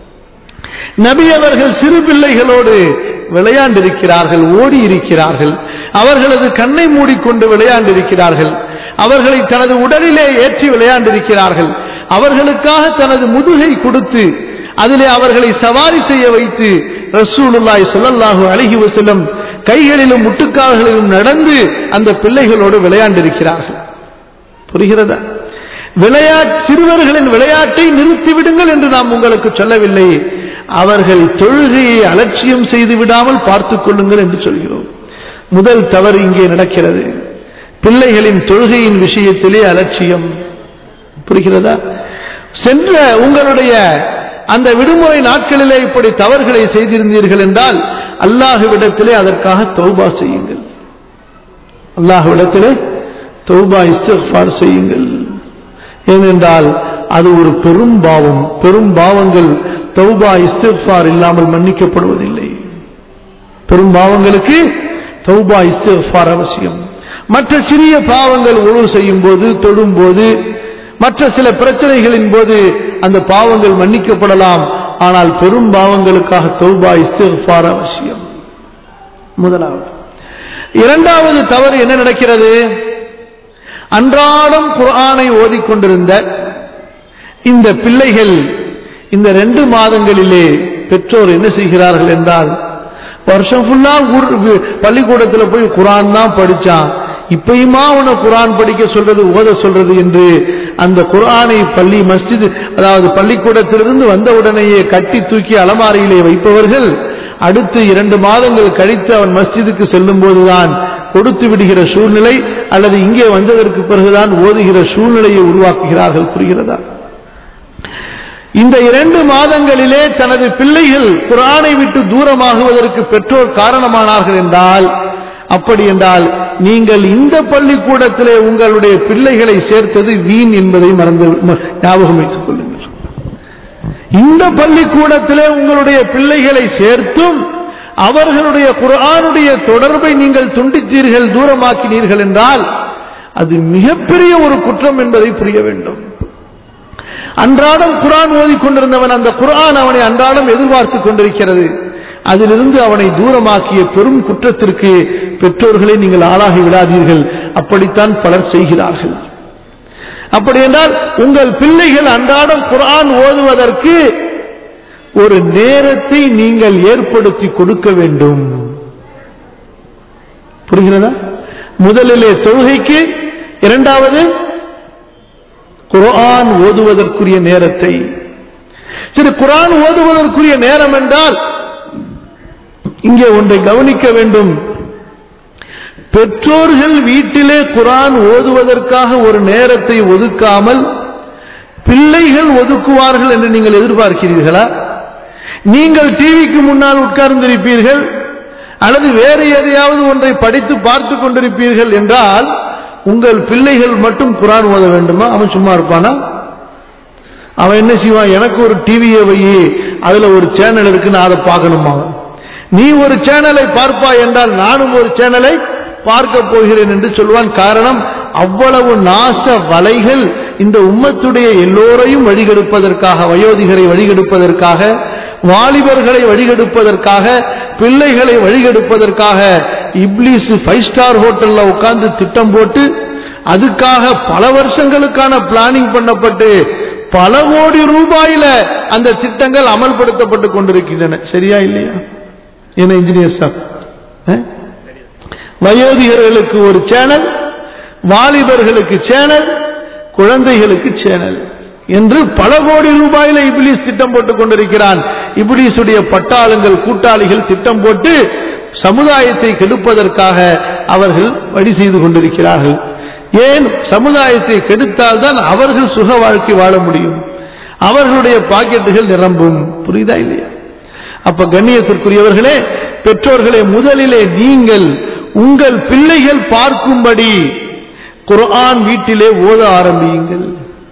நபி அவர்கள் சிறு பிள்ளைகளோடு விளையாண்டிருக்கிறார்கள் ஓடி இருக்கிறார்கள் அவர்களது கண்ணை மூடிக்கொண்டு விளையாண்டிருக்கிறார்கள் அவர்களை தனது உடலிலே ஏற்றி விளையாண்டிருக்கிறார்கள் அவர்களுக்காக தனது முதுகை கொடுத்து அதிலே அவர்களை சவாரி செய்ய வைத்து ரசூலுல்லாய் சொல்லல்லாஹு அழகி வசலம் கைகளிலும் முட்டுக்கால்களிலும் நடந்து அந்த பிள்ளைகளோடு விளையாண்டிருக்கிறார்கள் புரிகிறதா விளையாட் சிறுவர்களின் விளையாட்டை நிறுத்திவிடுங்கள் என்று நாம் உங்களுக்கு சொல்லவில்லை அவர்கள் தொழுகையை அலட்சியம் செய்து விடாமல் பார்த்துக் கொள்ளுங்கள் என்று சொல்கிறோம் முதல் தவறு இங்கே நடக்கிறது பிள்ளைகளின் தொழுகையின் விஷயத்திலே அலட்சியம் புரிகிறதா சென்ற உங்களுடைய அந்த விடுமுறை நாட்களிலே இப்படி தவறுகளை செய்திருந்தீர்கள் என்றால் அல்லாஹுவிடத்திலே அதற்காக தௌபா செய்யுங்கள் அல்லாஹுவிடத்திலே தௌபா இஸ்திஃபார் செய்யுங்கள் ஏனென்றால் அது ஒரு பெரும் பாவம் பெரும் பாவங்கள் தௌபா இஸ்திஃபார் இல்லாமல் மன்னிக்கப்படுவதில்லை பெரும் பாவங்களுக்கு தௌபா இஸ்திஃபார் அவசியம் மற்ற சிறிய பாவங்கள் உழவு செய்யும் போது தொடும் போது மற்ற சில பிரச்சனைகளின் போது அந்த பாவங்கள் மன்னிக்கப்படலாம் ஆனால் பெரும் பாவங்களுக்காக தௌபா இஸ்திஃபார் அவசியம் முதலாவது இரண்டாவது தவறு என்ன நடக்கிறது அன்றாடம் குரானை ஓதிக்கொண்டிருந்த இந்த பிள்ளைகள் இந்த ரெண்டு மாதங்களிலே பெற்றோர் என்ன செய்கிறார்கள் என்றால் வருஷம் ஃபுல்லா பள்ளிக்கூடத்தில் போய் குரான் தான் படிச்சான் இப்பயுமா அவனை குரான் படிக்க சொல்றது ஓத சொல்றது என்று அந்த குரானை பள்ளி மஸ்ஜித் அதாவது பள்ளிக்கூடத்திலிருந்து வந்தவுடனேயே கட்டி தூக்கி அலமாரியிலே வைப்பவர்கள் அடுத்து இரண்டு மாதங்கள் கழித்து அவன் மஸ்ஜிதுக்கு செல்லும் போதுதான் கொடுத்து விடுகிற சூழ்நிலை அல்லது இங்கே வந்ததற்கு பிறகுதான் ஓதுகிற சூழ்நிலையை உருவாக்குகிறார்கள் புரிகிறதா இந்த இரண்டு மாதங்களிலே தனது பிள்ளைகள் குரானை விட்டு தூரமாகுவதற்கு பெற்றோர் காரணமானார்கள் என்றால் அப்படி என்றால் நீங்கள் இந்த பள்ளிக்கூடத்திலே உங்களுடைய பிள்ளைகளை சேர்த்தது வீண் என்பதை மறந்து ஞாபகம் வைத்துக் கொள்ளுங்கள் இந்த பள்ளிக்கூடத்திலே உங்களுடைய பிள்ளைகளை சேர்த்தும் அவர்களுடைய குர்ஆனுடைய தொடர்பை நீங்கள் துண்டித்தீர்கள் தூரமாக்கினீர்கள் என்றால் அது மிகப்பெரிய ஒரு குற்றம் என்பதை புரிய வேண்டும் அன்றாடம் குரான் ஓதிக்கொண்டிருந்தவன் அந்த குரான் அவனை அன்றாடம் எதிர்பார்த்து கொண்டிருக்கிறது அதிலிருந்து அவனை தூரமாக்கிய பெரும் குற்றத்திற்கு பெற்றோர்களை நீங்கள் ஆளாகி விடாதீர்கள் அப்படித்தான் பலர் செய்கிறார்கள் அப்படி என்றால் உங்கள் பிள்ளைகள் அன்றாடம் குரான் ஓதுவதற்கு ஒரு நேரத்தை நீங்கள் ஏற்படுத்தி கொடுக்க வேண்டும் புரிகிறதா முதலிலே தொழுகைக்கு இரண்டாவது குரான் ஓதுவதற்குரிய நேரத்தை சரி குரான் ஓதுவதற்குரிய நேரம் என்றால் இங்கே ஒன்றை கவனிக்க வேண்டும் பெற்றோர்கள் வீட்டிலே குரான் ஓதுவதற்காக ஒரு நேரத்தை ஒதுக்காமல் பிள்ளைகள் ஒதுக்குவார்கள் என்று நீங்கள் எதிர்பார்க்கிறீர்களா நீங்கள் டிவிக்கு முன்னால் உட்கார்ந்திருப்பீர்கள் அல்லது வேறு எதையாவது ஒன்றை படித்து பார்த்து கொண்டிருப்பீர்கள் என்றால் உங்கள் பிள்ளைகள் மட்டும் குரான் ஓத வேண்டுமா அவன் சும்மா இருப்பானா அவன் என்ன செய்வான் எனக்கு ஒரு டிவியை வை அதுல ஒரு சேனல் இருக்கு நான் அதை பார்க்கணுமா நீ ஒரு சேனலை பார்ப்பாய் என்றால் நானும் ஒரு சேனலை பார்க்க போகிறேன் என்று சொல்வான் காரணம் அவ்வளவு நாச வலைகள் இந்த உம்மத்துடைய எல்லோரையும் வழிகெடுப்பதற்காக வயோதிகரை வழிகெடுப்பதற்காக வாலிபர்களை வழிகெடுப்பதற்காக பிள்ளைகளை வழிகெடுப்பதற்காக இப்லீஸ் ஃபைவ் ஸ்டார் ஹோட்டல்ல உட்கார்ந்து திட்டம் போட்டு அதுக்காக பல வருஷங்களுக்கான பிளானிங் பண்ணப்பட்டு பல கோடி ரூபாயில அந்த திட்டங்கள் அமல்படுத்தப்பட்டு கொண்டிருக்கின்றன சரியா இல்லையா என்ன இன்ஜினியர் சார் வயோதிகர்களுக்கு ஒரு சேனல் வாலிபர்களுக்கு சேனல் குழந்தைகளுக்கு சேனல் என்று பல கோடி ரூபாயில இபிலிஸ் திட்டம் போட்டுக் கொண்டிருக்கிறான் இபிலிசுடைய பட்டாளங்கள் கூட்டாளிகள் திட்டம் போட்டு சமுதாயத்தை கெடுப்பதற்காக அவர்கள் வழி செய்து கொண்டிருக்கிறார்கள் ஏன் சமுதாயத்தை கெடுத்தால் தான் அவர்கள் சுக வாழ்க்கை வாழ முடியும் அவர்களுடைய பாக்கெட்டுகள் நிரம்பும் புரியுதா இல்லையா அப்ப கண்ணியத்திற்குரியவர்களே பெற்றோர்களே முதலிலே நீங்கள் உங்கள் பிள்ளைகள் பார்க்கும்படி குர்ஆன் வீட்டிலே ஓத ஆரம்பியுங்கள்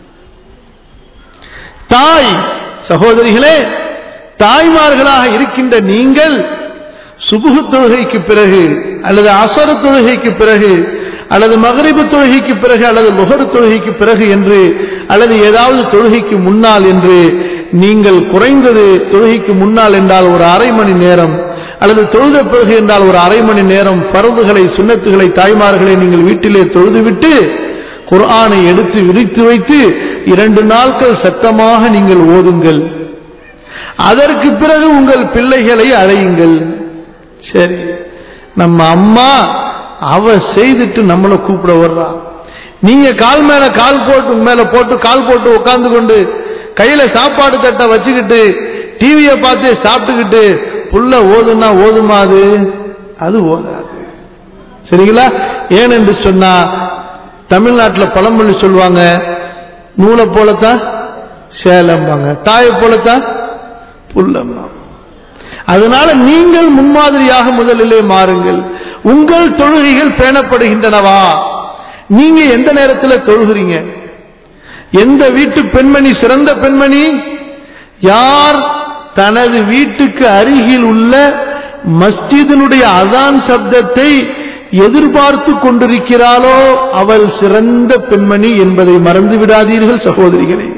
தாய் சகோதரிகளே தாய்மார்களாக இருக்கின்ற நீங்கள் சுபுகு தொழுகைக்கு பிறகு அல்லது அசர தொழுகைக்கு பிறகு அல்லது மகரிபு தொழுகைக்கு பிறகு அல்லது முகரு தொழுகைக்கு பிறகு என்று அல்லது ஏதாவது தொழுகைக்கு முன்னால் என்று நீங்கள் குறைந்தது தொழுகைக்கு முன்னால் என்றால் ஒரு அரை மணி நேரம் அல்லது தொழுத பிறகு என்றால் ஒரு அரை மணி நேரம் பருதுகளை சுண்ணத்துகளை தாய்மார்களை நீங்கள் வீட்டிலே தொழுதுவிட்டு குர்ஆனை எடுத்து விரித்து வைத்து இரண்டு நாட்கள் சத்தமாக நீங்கள் ஓதுங்கள் அதற்கு பிறகு உங்கள் பிள்ளைகளை அழையுங்கள் சரி நம்ம அம்மா அவ செய்துட்டு நம்மளை கூப்பிட வர்றா நீங்க கால் மேல கால் போட்டு மேல போட்டு கால் போட்டு உட்கார்ந்து கொண்டு கையில சாப்பாடு தட்டை வச்சுக்கிட்டு டிவியை பார்த்து சாப்பிட்டுக்கிட்டு புள்ள ஓதுனா ஓதுமா அது அது ஓதாது சரிங்களா ஏனென்று சொன்னா தமிழ்நாட்டில் பழமொழி சொல்லுவாங்க நூலை போலத்தான் சேலம்பாங்க தாயை போலத்தான் புல்லம்மா அதனால நீங்கள் முன்மாதிரியாக முதலிலே மாறுங்கள் உங்கள் தொழுகைகள் பேணப்படுகின்றனவா நீங்க எந்த நேரத்தில் தொழுகிறீங்க எந்த வீட்டு பெண்மணி சிறந்த பெண்மணி யார் தனது வீட்டுக்கு அருகில் உள்ள மஸ்ஜிதினுடைய அதான் சப்தத்தை எதிர்பார்த்து கொண்டிருக்கிறாளோ அவள் சிறந்த பெண்மணி என்பதை மறந்து விடாதீர்கள் சகோதரிகளே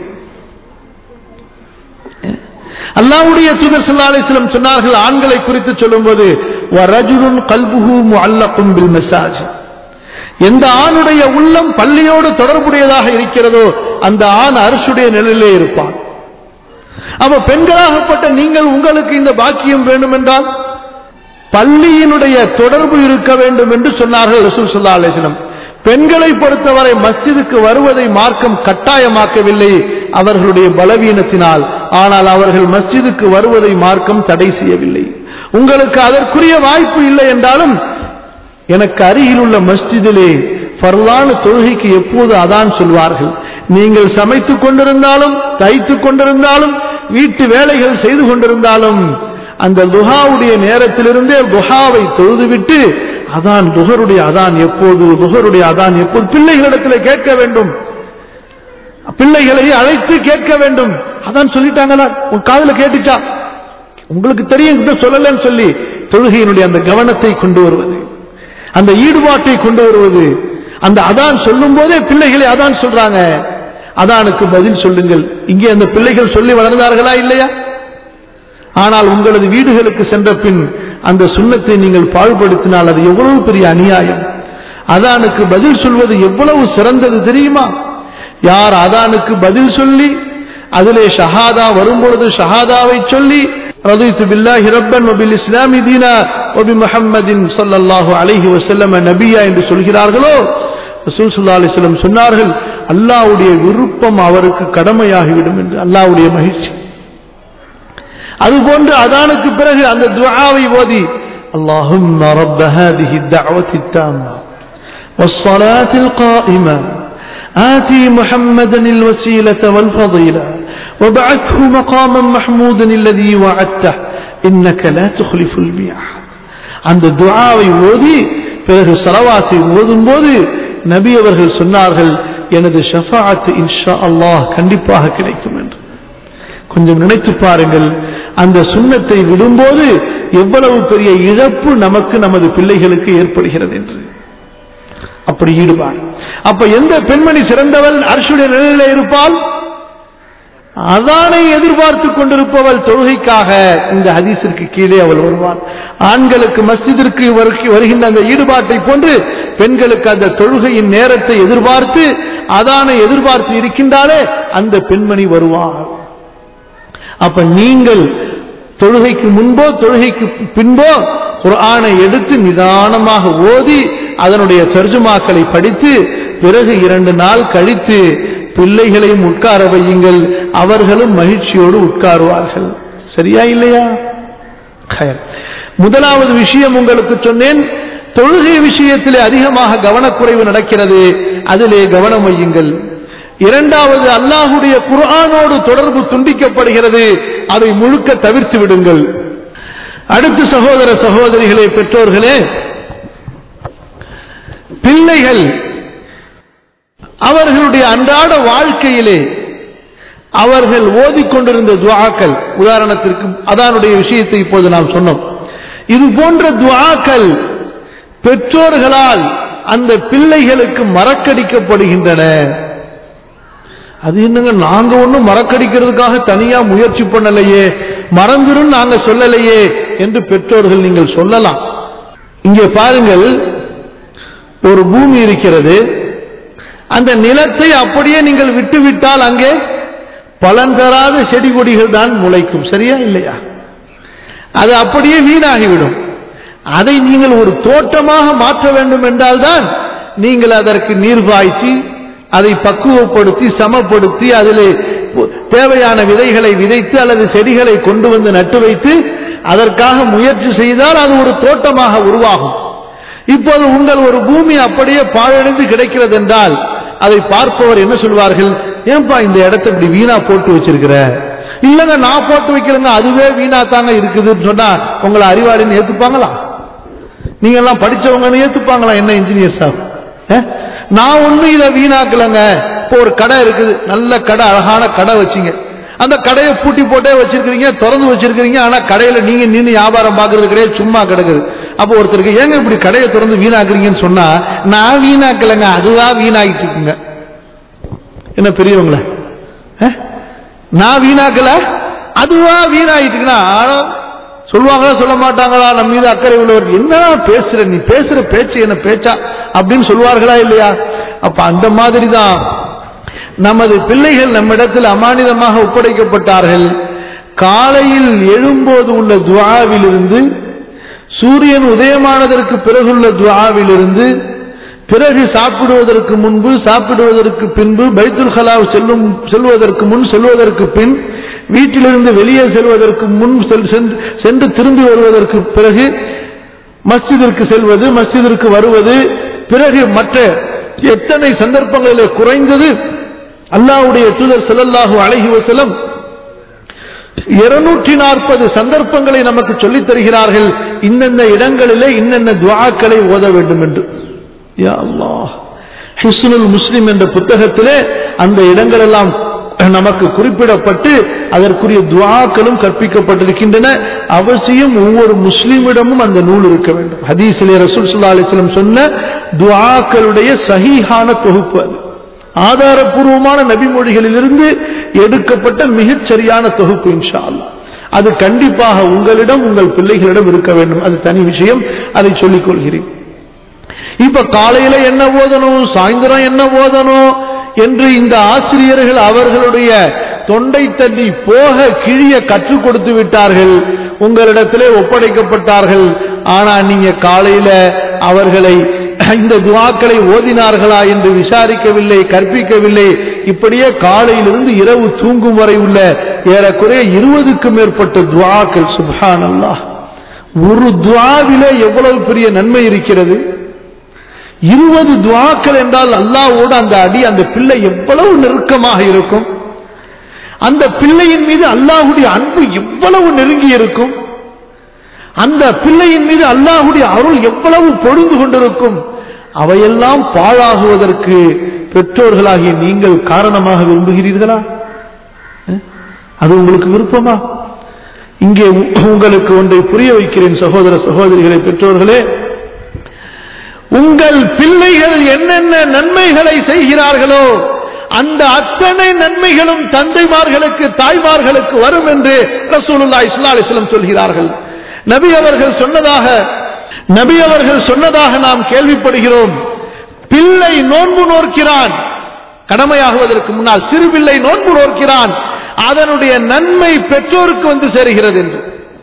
அல்லாவுடைய தூதர் சல்லா அலிஸ்லம் சொன்னார்கள் ஆண்களை குறித்து சொல்லும்போது வரஜுருன் கல்புகு முஅல்லகும் பில் மெசாஜ் எந்த ஆணுடைய உள்ளம் பள்ளியோடு தொடர்புடையதாக இருக்கிறதோ அந்த ஆண் அரசுடைய நிலையிலே இருப்பான் அப்ப பெண்களாகப்பட்ட நீங்கள் உங்களுக்கு இந்த பாக்கியம் வேண்டும் என்றால் பள்ளியினுடைய தொடர்பு இருக்க வேண்டும் என்று சொன்னார்கள் ரசூல் சல்லா அலிஸ்லம் பெண்களை பொறுத்தவரை மஸ்ஜிதுக்கு வருவதை மார்க்கம் கட்டாயமாக்கவில்லை அவர்களுடைய பலவீனத்தினால் ஆனால் அவர்கள் மஸ்ஜிதுக்கு வருவதை மார்க்கம் தடை செய்யவில்லை உங்களுக்கு அதற்குரிய வாய்ப்பு இல்லை என்றாலும் எனக்கு அருகில் உள்ள மஸ்ஜிதிலே ஃபர்லான தொழுகைக்கு எப்போது அதான் சொல்வார்கள் நீங்கள் சமைத்துக் கொண்டிருந்தாலும் தைத்துக் கொண்டிருந்தாலும் வீட்டு வேலைகள் செய்து கொண்டிருந்தாலும் அந்த துஹாவுடைய நேரத்திலிருந்தே துஹாவை தொழுதுவிட்டு அதான் துகருடைய அதான் எப்போது துகருடைய அதான் எப்போது பிள்ளைகளிடத்தில் கேட்க வேண்டும் பிள்ளைகளை அழைத்து கேட்க வேண்டும் அதான் சொல்லிட்டாங்களா உன் காதுல கேட்டுச்சா உங்களுக்கு தெரியும் கிட்ட சொல்லலன்னு சொல்லி தொழுகையினுடைய அந்த கவனத்தை கொண்டு வருவது அந்த ஈடுபாட்டை கொண்டு வருவது அந்த அதான் சொல்லும் போதே பிள்ளைகளை அதான் சொல்றாங்க அதானுக்கு பதில் சொல்லுங்கள் இங்கே அந்த பிள்ளைகள் சொல்லி வளர்ந்தார்களா இல்லையா ஆனால் உங்களது வீடுகளுக்கு சென்ற பின் அந்த சுண்ணத்தை நீங்கள் பாழ்படுத்தினால் அது எவ்வளவு பெரிய அநியாயம் அதானுக்கு பதில் சொல்வது எவ்வளவு சிறந்தது தெரியுமா யார் அதானுக்கு பதில் சொல்லி அதிலே ஷஹாதா வரும்பொழுது ஷஹாதாவை சொல்லி ரதித்து பில்லாஹி ரப்பன் வபில் இஸ்லாமி தீனா வபி முஹம்மதின் ஸல்லல்லாஹு அலைஹி வஸல்லம் நபியா என்று சொல்கிறார்களோ ரசூல் ஸல்லல்லாஹு அலைஹி வஸல்லம் சொன்னார்கள் அல்லாஹ்வுடைய விருப்பம் அவருக்கு கடமையாகிவிடும் என்று அல்லாஹ்வுடைய மகிழ்ச்சி அதுபோன்று அதானுக்கு பிறகு அந்த துஆவை ஓதி اللهم رب هذه الدعوة التامة والصلاة القائمة آتي محمدا الوسيلة والفضيلة وبعثه مقاما محمودا الذي وعدته إنك لا تخلف الميعاد அந்த துஆவை ஓதி பிறகு சலவாத்தை ஓதும் போது நபி அவர்கள் சொன்னார்கள் எனது ஷஃபாஅத் இன்ஷா அல்லாஹ் கண்டிப்பாக கிடைக்கும் என்று கொஞ்சம் நினைத்து பாருங்கள் அந்த சுண்ணத்தை விடும்போது எவ்வளவு பெரிய இழப்பு நமக்கு நமது பிள்ளைகளுக்கு ஏற்படுகிறது என்று அப்படி ஈடுபாடு அப்ப எந்த பெண்மணி சிறந்தவள் அரசுடைய நிலையில இருப்பால் அதானை எதிர்பார்த்து கொண்டிருப்பவள் தொழுகைக்காக இந்த ஹதீஸிற்கு கீழே அவள் வருவாள் ஆண்களுக்கு மஸ்ஜிதிற்கு வருகின்ற அந்த ஈடுபாட்டை போன்று பெண்களுக்கு அந்த தொழுகையின் நேரத்தை எதிர்பார்த்து அதானை எதிர்பார்த்து இருக்கின்றாலே அந்த பெண்மணி வருவாள் அப்ப நீங்கள் தொழுகைக்கு முன்போ தொழுகைக்கு பின்போ குர்ஆனை எடுத்து நிதானமாக ஓதி அதனுடைய தர்ஜுமாக்களை படித்து பிறகு இரண்டு நாள் கழித்து பிள்ளைகளையும் உட்கார வையுங்கள் அவர்களும் மகிழ்ச்சியோடு உட்காருவார்கள் சரியா இல்லையா முதலாவது விஷயம் உங்களுக்கு சொன்னேன் தொழுகை விஷயத்திலே அதிகமாக கவனக்குறைவு நடக்கிறது அதிலே கவனம் வையுங்கள் இரண்டாவது அல்லாஹுடைய குர்ஆனோடு தொடர்பு துண்டிக்கப்படுகிறது அதை முழுக்க தவிர்த்து விடுங்கள் அடுத்து சகோதர சகோதரிகளே பெற்றோர்களே பிள்ளைகள் அவர்களுடைய அன்றாட வாழ்க்கையிலே அவர்கள் ஓதிக்கொண்டிருந்த துவாக்கள் உதாரணத்திற்கு அதானுடைய விஷயத்தை இப்போது நாம் சொன்னோம் இது போன்ற துவாக்கள் பெற்றோர்களால் அந்த பிள்ளைகளுக்கு மறக்கடிக்கப்படுகின்றன அது என்னங்க நாங்க ஒண்ணும் மறக்கடிக்கிறதுக்காக தனியா முயற்சி பண்ணலையே மறந்துரும் நாங்க சொல்லலையே என்று பெற்றோர்கள் நீங்கள் சொல்லலாம் இங்கே பாருங்கள் ஒரு பூமி இருக்கிறது அந்த நிலத்தை அப்படியே நீங்கள் விட்டுவிட்டால் அங்கே பலன் தராத செடி கொடிகள் தான் முளைக்கும் சரியா இல்லையா அது அப்படியே வீணாகிவிடும் அதை நீங்கள் ஒரு தோட்டமாக மாற்ற வேண்டும் என்றால்தான் நீங்கள் அதற்கு நீர் பாய்ச்சி அதை பக்குவப்படுத்தி சமப்படுத்தி அதிலே தேவையான விதைகளை விதைத்து அல்லது செடிகளை கொண்டு வந்து நட்டு வைத்து அதற்காக முயற்சி செய்தால் அது ஒரு தோட்டமாக உருவாகும் இப்போது உங்கள் ஒரு பூமி அப்படியே பாழடைந்து கிடைக்கிறது என்றால் அதை பார்ப்பவர் என்ன சொல்வார்கள் ஏன்பா இந்த இடத்தை இப்படி வீணா போட்டு வச்சிருக்கிற இல்லங்க நான் போட்டு வைக்கிறேங்க அதுவே வீணா தாங்க இருக்குதுன்னு சொன்னா உங்களை அறிவாளின்னு ஏத்துப்பாங்களா நீங்க எல்லாம் படிச்சவங்கன்னு ஏத்துப்பாங்களா என்ன இன்ஜினியர் சார் நான் ஒண்ணு இதை வீணாக்கலங்க இப்போ ஒரு கடை இருக்குது நல்ல கடை அழகான கடை வச்சிங்க அந்த கடையை பூட்டி போட்டே வச்சிருக்கிறீங்க திறந்து வச்சிருக்கிறீங்க ஆனா கடையில நீங்க நின்று வியாபாரம் பாக்குறது கிடையாது சும்மா கிடக்குது அப்போ ஒருத்தருக்கு ஏங்க இப்படி கடையை திறந்து வீணாக்குறீங்கன்னு சொன்னா நான் வீணாக்கலங்க அதுவா வீணாகிட்டு இருக்குங்க என்ன பெரியவங்கள நான் வீணாக்கல அதுவா வீணாயிட்டுக்குன்னா சொல்லுவாங்களா சொல்ல மாட்டாங்களா நம்ம மீது அக்கறை உள்ளவர் என்னடா பேசுற நீ பேசுற பேச்சு என்ன பேச்சா அப்படின்னு சொல்லுவார்களா இல்லையா அப்ப அந்த மாதிரி தான் நமது பிள்ளைகள் நம்மிடத்தில் அமானிதமாக ஒப்படைக்கப்பட்டார்கள் காலையில் எழும்போது உள்ள துவாவிலிருந்து சூரியன் உதயமானதற்கு பிறகுள்ள துவாவிலிருந்து பிறகு சாப்பிடுவதற்கு முன்பு சாப்பிடுவதற்கு பின்பு பைத்துல் ஹலாவ் செல்லும் செல்வதற்கு முன் செல்வதற்கு பின் வீட்டிலிருந்து வெளியே செல்வதற்கு முன் சென்று திரும்பி வருவதற்கு பிறகு மஸ்ஜிதிற்கு செல்வது மஸ்ஜிதிற்கு வருவது பிறகு மற்ற எத்தனை சந்தர்ப்பங்களிலே குறைந்தது அல்லாவுடைய தூதர் செல்லல்லாஹு அழகி வசலம் இருநூற்றி நாற்பது சந்தர்ப்பங்களை நமக்கு சொல்லித் தருகிறார்கள் இன்னென்ன இடங்களிலே இன்னென்ன துவாக்களை ஓத வேண்டும் என்று யா அல்லாஹ் ஹிஸ்னுல் முஸ்லிம் என்ற புத்தகத்திலே அந்த இடங்கள் எல்லாம் நமக்கு குறிப்பிடப்பட்டு அதற்குரிய துவாக்களும் கற்பிக்கப்பட்டிருக்கின்றன அவசியம் ஒவ்வொரு முஸ்லிமிடமும் அந்த நூல் இருக்க வேண்டும் ஹதீஸிலே ரசூல் ஸல்லல்லாஹு அலைஹி வஸல்லம் சொன்ன துஆக்களுடைய சஹீஹான தொகுப்பு அது ஆதாரபூர்வமான நபிமொழிகளிலிருந்து எடுக்கப்பட்ட மிகச் சரியான தொகுப்பு இன்ஷா அல்லாஹ் அது கண்டிப்பாக உங்களிடம் உங்கள் பிள்ளைகளிடம் இருக்க வேண்டும் அது தனி விஷயம் அதை சொல்லிக் கொள்கிறேன் இப்ப காலையில என்ன ஓதணும் சாயந்தரம் என்ன ஓதணும் என்று இந்த ஆசிரியர்கள் அவர்களுடைய தொண்டை தண்ணி போக கிழிய கற்றுக் கொடுத்து விட்டார்கள் உங்களிடத்திலே ஒப்படைக்கப்பட்டார்கள் ஆனா நீங்க காலையில அவர்களை இந்த துவாக்களை ஓதினார்களா என்று விசாரிக்கவில்லை கற்பிக்கவில்லை இப்படியே காலையிலிருந்து இரவு தூங்கும் வரை உள்ள ஏறக்குறைய இருபதுக்கும் மேற்பட்ட துவாக்கள் சுபான் அல்லாஹ் ஒரு துவாவிலே எவ்வளவு பெரிய நன்மை இருக்கிறது இருபது துவாக்கள் என்றால் அல்லாவோடு அந்த அடி அந்த பிள்ளை எவ்வளவு நெருக்கமாக இருக்கும் அந்த பிள்ளையின் மீது அல்லாஹுடைய அன்பு எவ்வளவு நெருங்கி இருக்கும் அந்த பிள்ளையின் மீது அல்லாஹுடைய அருள் எவ்வளவு பொழுது கொண்டிருக்கும் அவையெல்லாம் பாழாகுவதற்கு பெற்றோர்களாகிய நீங்கள் காரணமாக விரும்புகிறீர்களா அஹ்? அது உங்களுக்கு விருப்பமா இங்கே உ- உங்களுக்கு ஒன்றை புரிய வைக்கிறேன் சகோதர சகோதரிகளை பெற்றோர்களே உங்கள் பிள்ளைகள் என்னென்ன நன்மைகளை செய்கிறார்களோ அந்த அத்தனை நன்மைகளும் தந்தைமார்களுக்கு தாய்மார்களுக்கு வரும் என்று ரசூலுல்லாஹி ஸல்லல்லாஹு அலைஹி வஸல்லம் சொல்கிறார்கள் நபி அவர்கள் சொன்னதாக நபி அவர்கள் சொன்னதாக நாம் கேள்விப்படுகிறோம் பிள்ளை நோன்பு நோக்கிறான் கடமையாகுவதற்கு முன்னால் சிறு பிள்ளை நோன்பு நோக்கிறான் அதனுடைய நன்மை பெற்றோருக்கு வந்து சேருகிறது என்று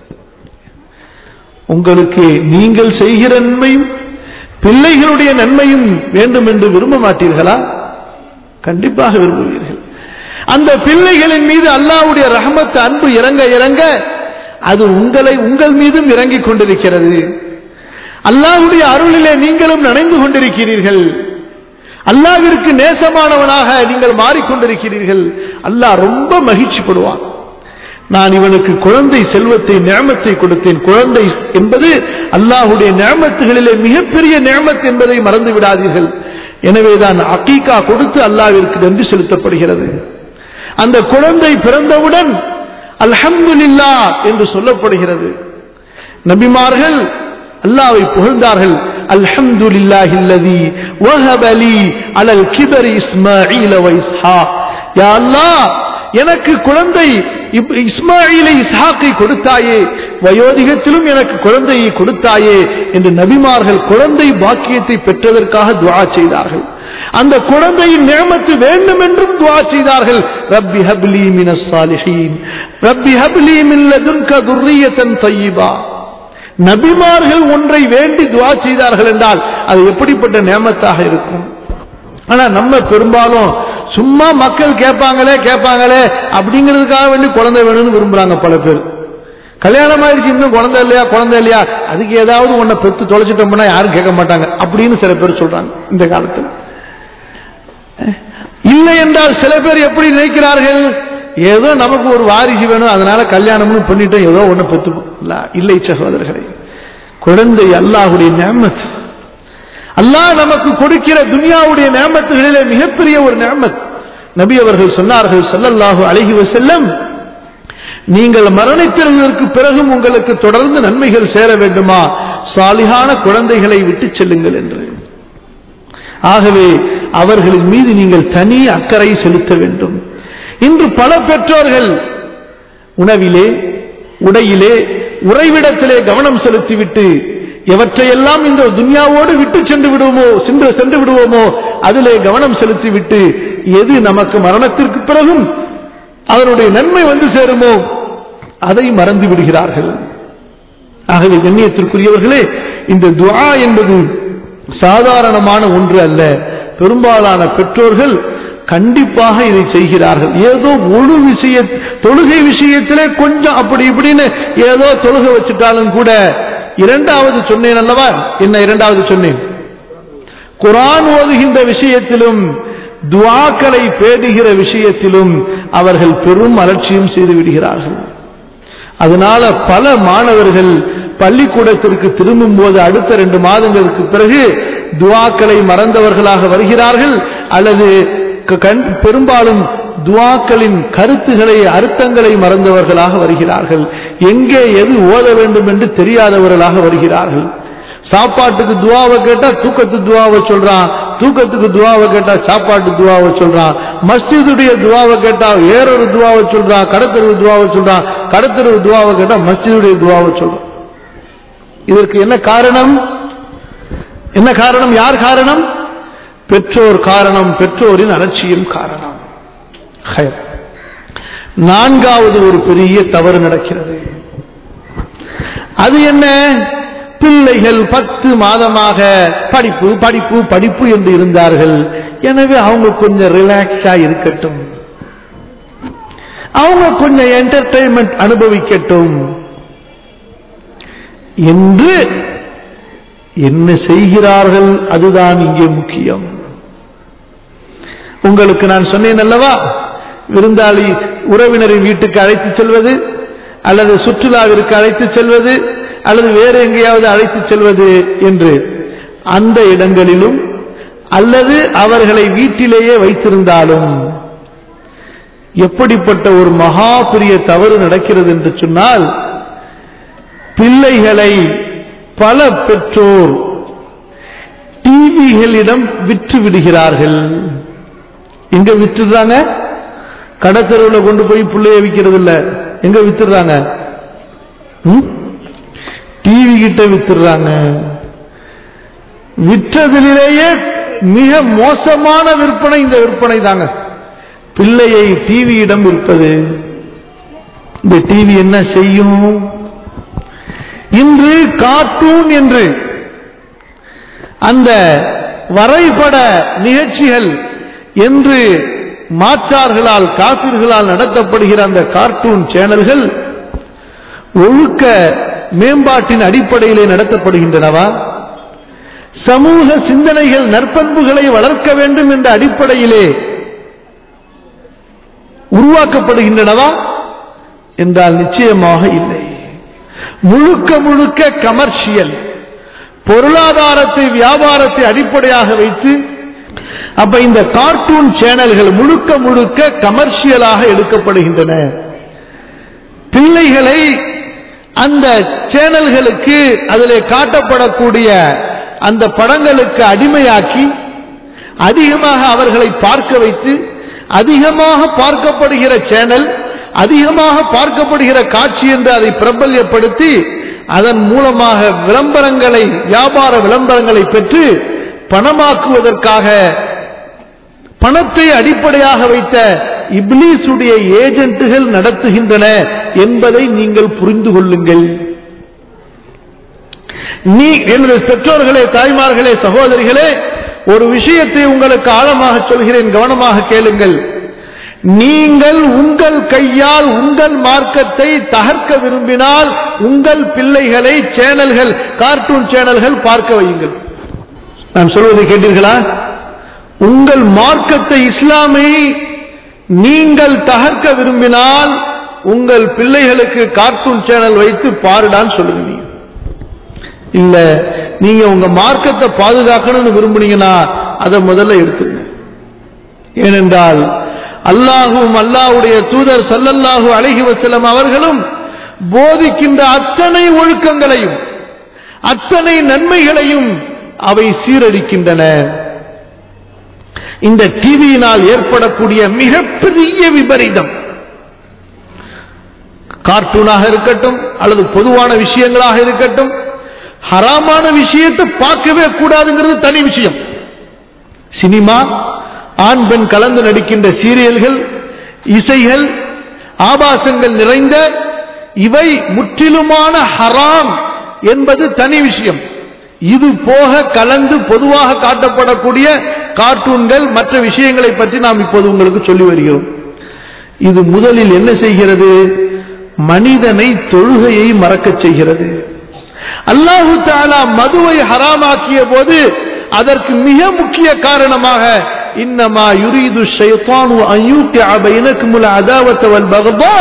உங்களுக்கு நீங்கள் செய்கிற நன்மையும் பிள்ளைகளுடைய நன்மையும் வேண்டும் என்று விரும்ப மாட்டீர்களா கண்டிப்பாக விரும்புவீர்கள் அந்த பிள்ளைகளின் மீது அல்லாஹ்வுடைய ரஹமத் அன்பு இறங்க இறங்க அது உங்களை உங்கள் மீதும் இறங்கிக் கொண்டிருக்கிறது அல்லாஹ்வுடைய அருளிலே நீங்களும் நனைந்து கொண்டிருக்கிறீர்கள் அல்லாவிற்கு நேசமானவனாக நீங்கள் மாறிக்கொண்டிருக்கிறீர்கள் அல்லாஹ் ரொம்ப மகிழ்ச்சிப்படுவான் நான் இவனுக்கு குழந்தை செல்வத்தை நியமத்தை கொடுத்தேன் குழந்தை என்பது அல்லாஹுடைய நியமத்துகளிலே மிகப்பெரிய நியமத் என்பதை மறந்து விடாதீர்கள் எனவேதான் அக்கீகா கொடுத்து அல்லாவிற்கு நன்றி செலுத்தப்படுகிறது அந்த குழந்தை பிறந்தவுடன் அல்ஹம்துலில்லா என்று சொல்லப்படுகிறது நபிமார்கள் அல்லாவை புகழ்ந்தார்கள் அல்ஹம்துலில்லாஹி அல்லதி வஹப லீ அலல் கிபரி இஸ்மாஈல வ இஸ்ஹாக் யா அல்லாஹ் எனக்கு குழந்தை இப்- இஸ்மாயிலை இஸ்ஹாக்கை கொடுத்தாயே வயோதிகத்திலும் எனக்கு குழந்தையை கொடுத்தாயே என்று நபிமார்கள் குழந்தை பாக்கியத்தை பெற்றதற்காக துஆ செய்தார்கள் அந்த குழந்தையின் நியமத்து வேண்டும் என்றும் துஆ செய்தார்கள் ரப்பி ஹப்லி மினஸ் சாலிஹீன் ரப்பி ஹப்லி மின் லதுன்க துர்ரியத்தன் தய்யிபா நபிமார்கள் ஒன்றை வேண்டி துஆ செய்தார்கள் என்றால் அது எப்படிப்பட்ட நியமத்தாக இருக்கும் ஆனா நம்ம பெரும்பாலும் சும்மா மக்கள் கேட்பாங்களே கேட்பாங்களே அப்படிங்கிறதுக்காக வேண்டி குழந்தை வேணும்னு விரும்புறாங்க பல பேர் கல்யாணம் ஆயிடுச்சு இன்னும் குழந்தை இல்லையா குழந்தை இல்லையா அதுக்கு ஏதாவது ஒன்றை பெத்து தொலைச்சிட்டோம்னா யாரும் கேட்க மாட்டாங்க அப்படின்னு சில பேர் சொல்றாங்க இந்த காலத்தில் இல்லை என்றால் சில பேர் எப்படி நினைக்கிறார்கள் ஏதோ நமக்கு ஒரு வாரிசு வேணும் அதனால கல்யாணம்னு பண்ணிட்டோம் ஏதோ ஒண்ணு பெத்துப்போம் இல்ல, இல்லை சகோதரர்களே குழந்தை அல்லாஹுடைய நியமத் அல்லாஹ் நமக்கு கொடுக்கிற துனியாவுடைய நியமத்துகளிலே மிகப்பெரிய ஒரு நியமத் நபி அவர்கள் சொன்னார்கள் ஸல்லல்லாஹு அலைஹி வஸல்லம் நீங்கள் மரணித்திருவதற்கு பிறகும் உங்களுக்கு தொடர்ந்து நன்மைகள் சேர வேண்டுமா சாலிகான குழந்தைகளை விட்டுச் செல்லுங்கள் என்று ஆகவே அவர்களின் மீது நீங்கள் தனி அக்கறை செலுத்த வேண்டும் இன்று பல பெற்றோர்கள் உணவிலே உடையிலே உறைவிடத்திலே கவனம் செலுத்திவிட்டு எவற்றையெல்லாம் இந்த துன்யாவோடு விட்டு சென்று விடுவோமோ சென்று சென்று விடுவோமோ அதிலே கவனம் செலுத்திவிட்டு எது நமக்கு மரணத்திற்கு பிறகும் அதனுடைய நன்மை வந்து சேருமோ அதை மறந்து விடுகிறார்கள் ஆகவே கண்ணியத்திற்குரியவர்களே இந்த துஆ என்பது சாதாரணமான ஒன்று அல்ல பெரும்பாலான பெற்றோர்கள் கண்டிப்பாக இதை செய்கிறார்கள் ஏதோ முழு விஷய தொழுகை விஷயத்திலே கொஞ்சம் அப்படி இப்படின்னு ஏதோ தொழுகை வச்சுட்டாலும் கூட இரண்டாவது சொன்னேன் அல்லவா என்ன இரண்டாவது சொன்னேன் குரான் ஓதுகின்ற விஷயத்திலும் துவாக்களை பேடுகிற விஷயத்திலும் அவர்கள் பெரும் அலட்சியம் செய்து விடுகிறார்கள் அதனால பல மாணவர்கள் பள்ளிக்கூடத்திற்கு திரும்பும் போது அடுத்த ரெண்டு மாதங்களுக்கு பிறகு துவாக்களை மறந்தவர்களாக வருகிறார்கள் அல்லது க- கண்- பெரும்பாலும் துவாக்களின் கருத்துகளை அர்த்தங்களை மறந்தவர்களாக வருகிறார்கள் எங்கே எது ஓத வேண்டும் என்று தெரியாதவர்களாக வருகிறார்கள் சாப்பாட்டுக்கு துவாவை கேட்டா தூக்கத்து துவாவை சொல்றான் தூக்கத்துக்கு துவாவை கேட்டா சாப்பாட்டு துவாவை சொல்றான் மஸ்ஜிதுடைய துவாவை கேட்டா வேறொரு துவாவை சொல்றான் கடத்தெருவு துவாவை சொல்றான் கடத்தெருவு துவாவை கேட்டா மஸ்ஜிதுடைய துவாவை சொல்றான் இதற்கு என்ன காரணம் என்ன காரணம் யார் காரணம் பெற்றோர் காரணம் பெற்றோரின் அலட்சியம் காரணம் ஹைர். நான்காவது ஒரு பெரிய தவறு நடக்கிறது அது என்ன பிள்ளைகள் பத்து மாதமாக படிப்பு படிப்பு படிப்பு என்று இருந்தார்கள் எனவே அவங்க கொஞ்சம் ரிலாக்ஸா இருக்கட்டும் அவங்க கொஞ்சம் என்டர்டைன்மெண்ட் அனுபவிக்கட்டும் என்று என்ன செய்கிறார்கள் அதுதான் இங்கே முக்கியம் உங்களுக்கு நான் சொன்னேன் அல்லவா விருந்தாளி உறவினரின் வீட்டுக்கு அழைத்து செல்வது அல்லது சுற்றுலாவிற்கு அழைத்து செல்வது அல்லது வேறு எங்கேயாவது அழைத்து செல்வது என்று அந்த இடங்களிலும் அல்லது அவர்களை வீட்டிலேயே வைத்திருந்தாலும் எப்படிப்பட்ட ஒரு மகா பெரிய தவறு நடக்கிறது என்று சொன்னால் பிள்ளைகளை பல பெற்றோர் டிவிகளிடம் விற்று விடுகிறார்கள் எங்க விற்றுறாங்க கடத்தருவில் கொண்டு போய் பிள்ளைய விற்கிறது இல்ல எங்க வித்துறாங்க டிவி கிட்ட வித்துறாங்க விற்றதிலேயே மிக மோசமான விற்பனை இந்த விற்பனை தாங்க பிள்ளையை டிவியிடம் விற்பது இந்த டிவி என்ன செய்யும் இன்று கார்ட்டூன் என்று அந்த வரைபட நிகழ்ச்சிகள் என்று மாற்றார்களால் காப்பீர்களால் நடத்தப்படுகிற அந்த கார்ட்டூன் சேனல்கள் ஒழுக்க மேம்பாட்டின் அடிப்படையிலே நடத்தப்படுகின்றனவா சமூக சிந்தனைகள் நற்பண்புகளை வளர்க்க வேண்டும் என்ற அடிப்படையிலே உருவாக்கப்படுகின்றனவா என்றால் நிச்சயமாக இல்லை முழுக்க முழுக்க கமர்ஷியல் பொருளாதாரத்தை வியாபாரத்தை அடிப்படையாக வைத்து அப்ப இந்த கார்ட்டூன் சேனல்கள் முழுக்க முழுக்க கமர்ஷியலாக எடுக்கப்படுகின்றன பிள்ளைகளை அந்த சேனல்களுக்கு அதிலே காட்டப்படக்கூடிய அந்த படங்களுக்கு அடிமையாக்கி அதிகமாக அவர்களை பார்க்க வைத்து அதிகமாக பார்க்கப்படுகிற சேனல் அதிகமாக பார்க்கப்படுகிற காட்சி என்று அதை பிரபல்யப்படுத்தி அதன் மூலமாக விளம்பரங்களை வியாபார விளம்பரங்களை பெற்று பணமாக்குவதற்காக பணத்தை அடிப்படையாக வைத்த இப்லீஸுடைய ஏஜென்ட்டுகள் நடத்துகின்றன என்பதை நீங்கள் புரிந்து கொள்ளுங்கள் நீ எனது பெற்றோர்களே தாய்மார்களே சகோதரிகளே ஒரு விஷயத்தை உங்களுக்கு ஆழமாக சொல்கிறேன் கவனமாக கேளுங்கள் நீங்கள் உங்கள் கையால் உங்கள் மார்க்கத்தை தகர்க்க விரும்பினால் உங்கள் பிள்ளைகளை சேனல்கள் கார்ட்டூன் சேனல்கள் பார்க்க வையுங்கள் நான் சொல்வதை கேட்டீர்களா உங்கள் மார்க்கத்தை இஸ்லாமை நீங்கள் தகர்க்க விரும்பினால் உங்கள் பிள்ளைகளுக்கு கார்ட்டூன் சேனல் வைத்து பாருடான்னு சொல்லுங்க நீங்க இல்ல நீங்க உங்க மார்க்கத்தை பாதுகாக்கணும்னு விரும்புனீங்கன்னா அதை முதல்ல எடுத்துருங்க ஏனென்றால் அல்லாஹும் அல்லாஹுடைய தூதர் சல்லல்லாஹு அலைஹி வஸல்லம் அவர்களும் போதிக்கின்ற அத்தனை ஒழுக்கங்களையும் அத்தனை நன்மைகளையும் அவை சீரழிக்கின்றன இந்த டிவியினால் ஏற்படக்கூடிய மிகப்பெரிய விபரீதம் கார்ட்டூனாக இருக்கட்டும் அல்லது பொதுவான விஷயங்களாக இருக்கட்டும் ஹராமான விஷயத்தை பார்க்கவே கூடாதுங்கிறது தனி விஷயம் சினிமா ஆண் பெண் கலந்து நடிக்கின்ற சீரியல்கள் இசைகள் ஆபாசங்கள் நிறைந்த இவை முற்றிலுமான ஹராம் என்பது தனி விஷயம் இது போக கலந்து பொதுவாக காட்டப்படக்கூடிய கார்ட்டூன்கள் மற்ற விஷயங்களை பற்றி நாம் இப்போது உங்களுக்கு சொல்லி வருகிறோம் இது முதலில் என்ன செய்கிறது மனிதனை தொழுகையை மறக்கச் செய்கிறது அல்லாஹு தாலா மதுவை ஹராமாக்கிய போது அதற்கு மிக முக்கிய காரணமாக இன்னமா யுரீது ஷைத்தானு அன் யூகிஅ பைனக்குமுல் அதாவத வல் பக்தா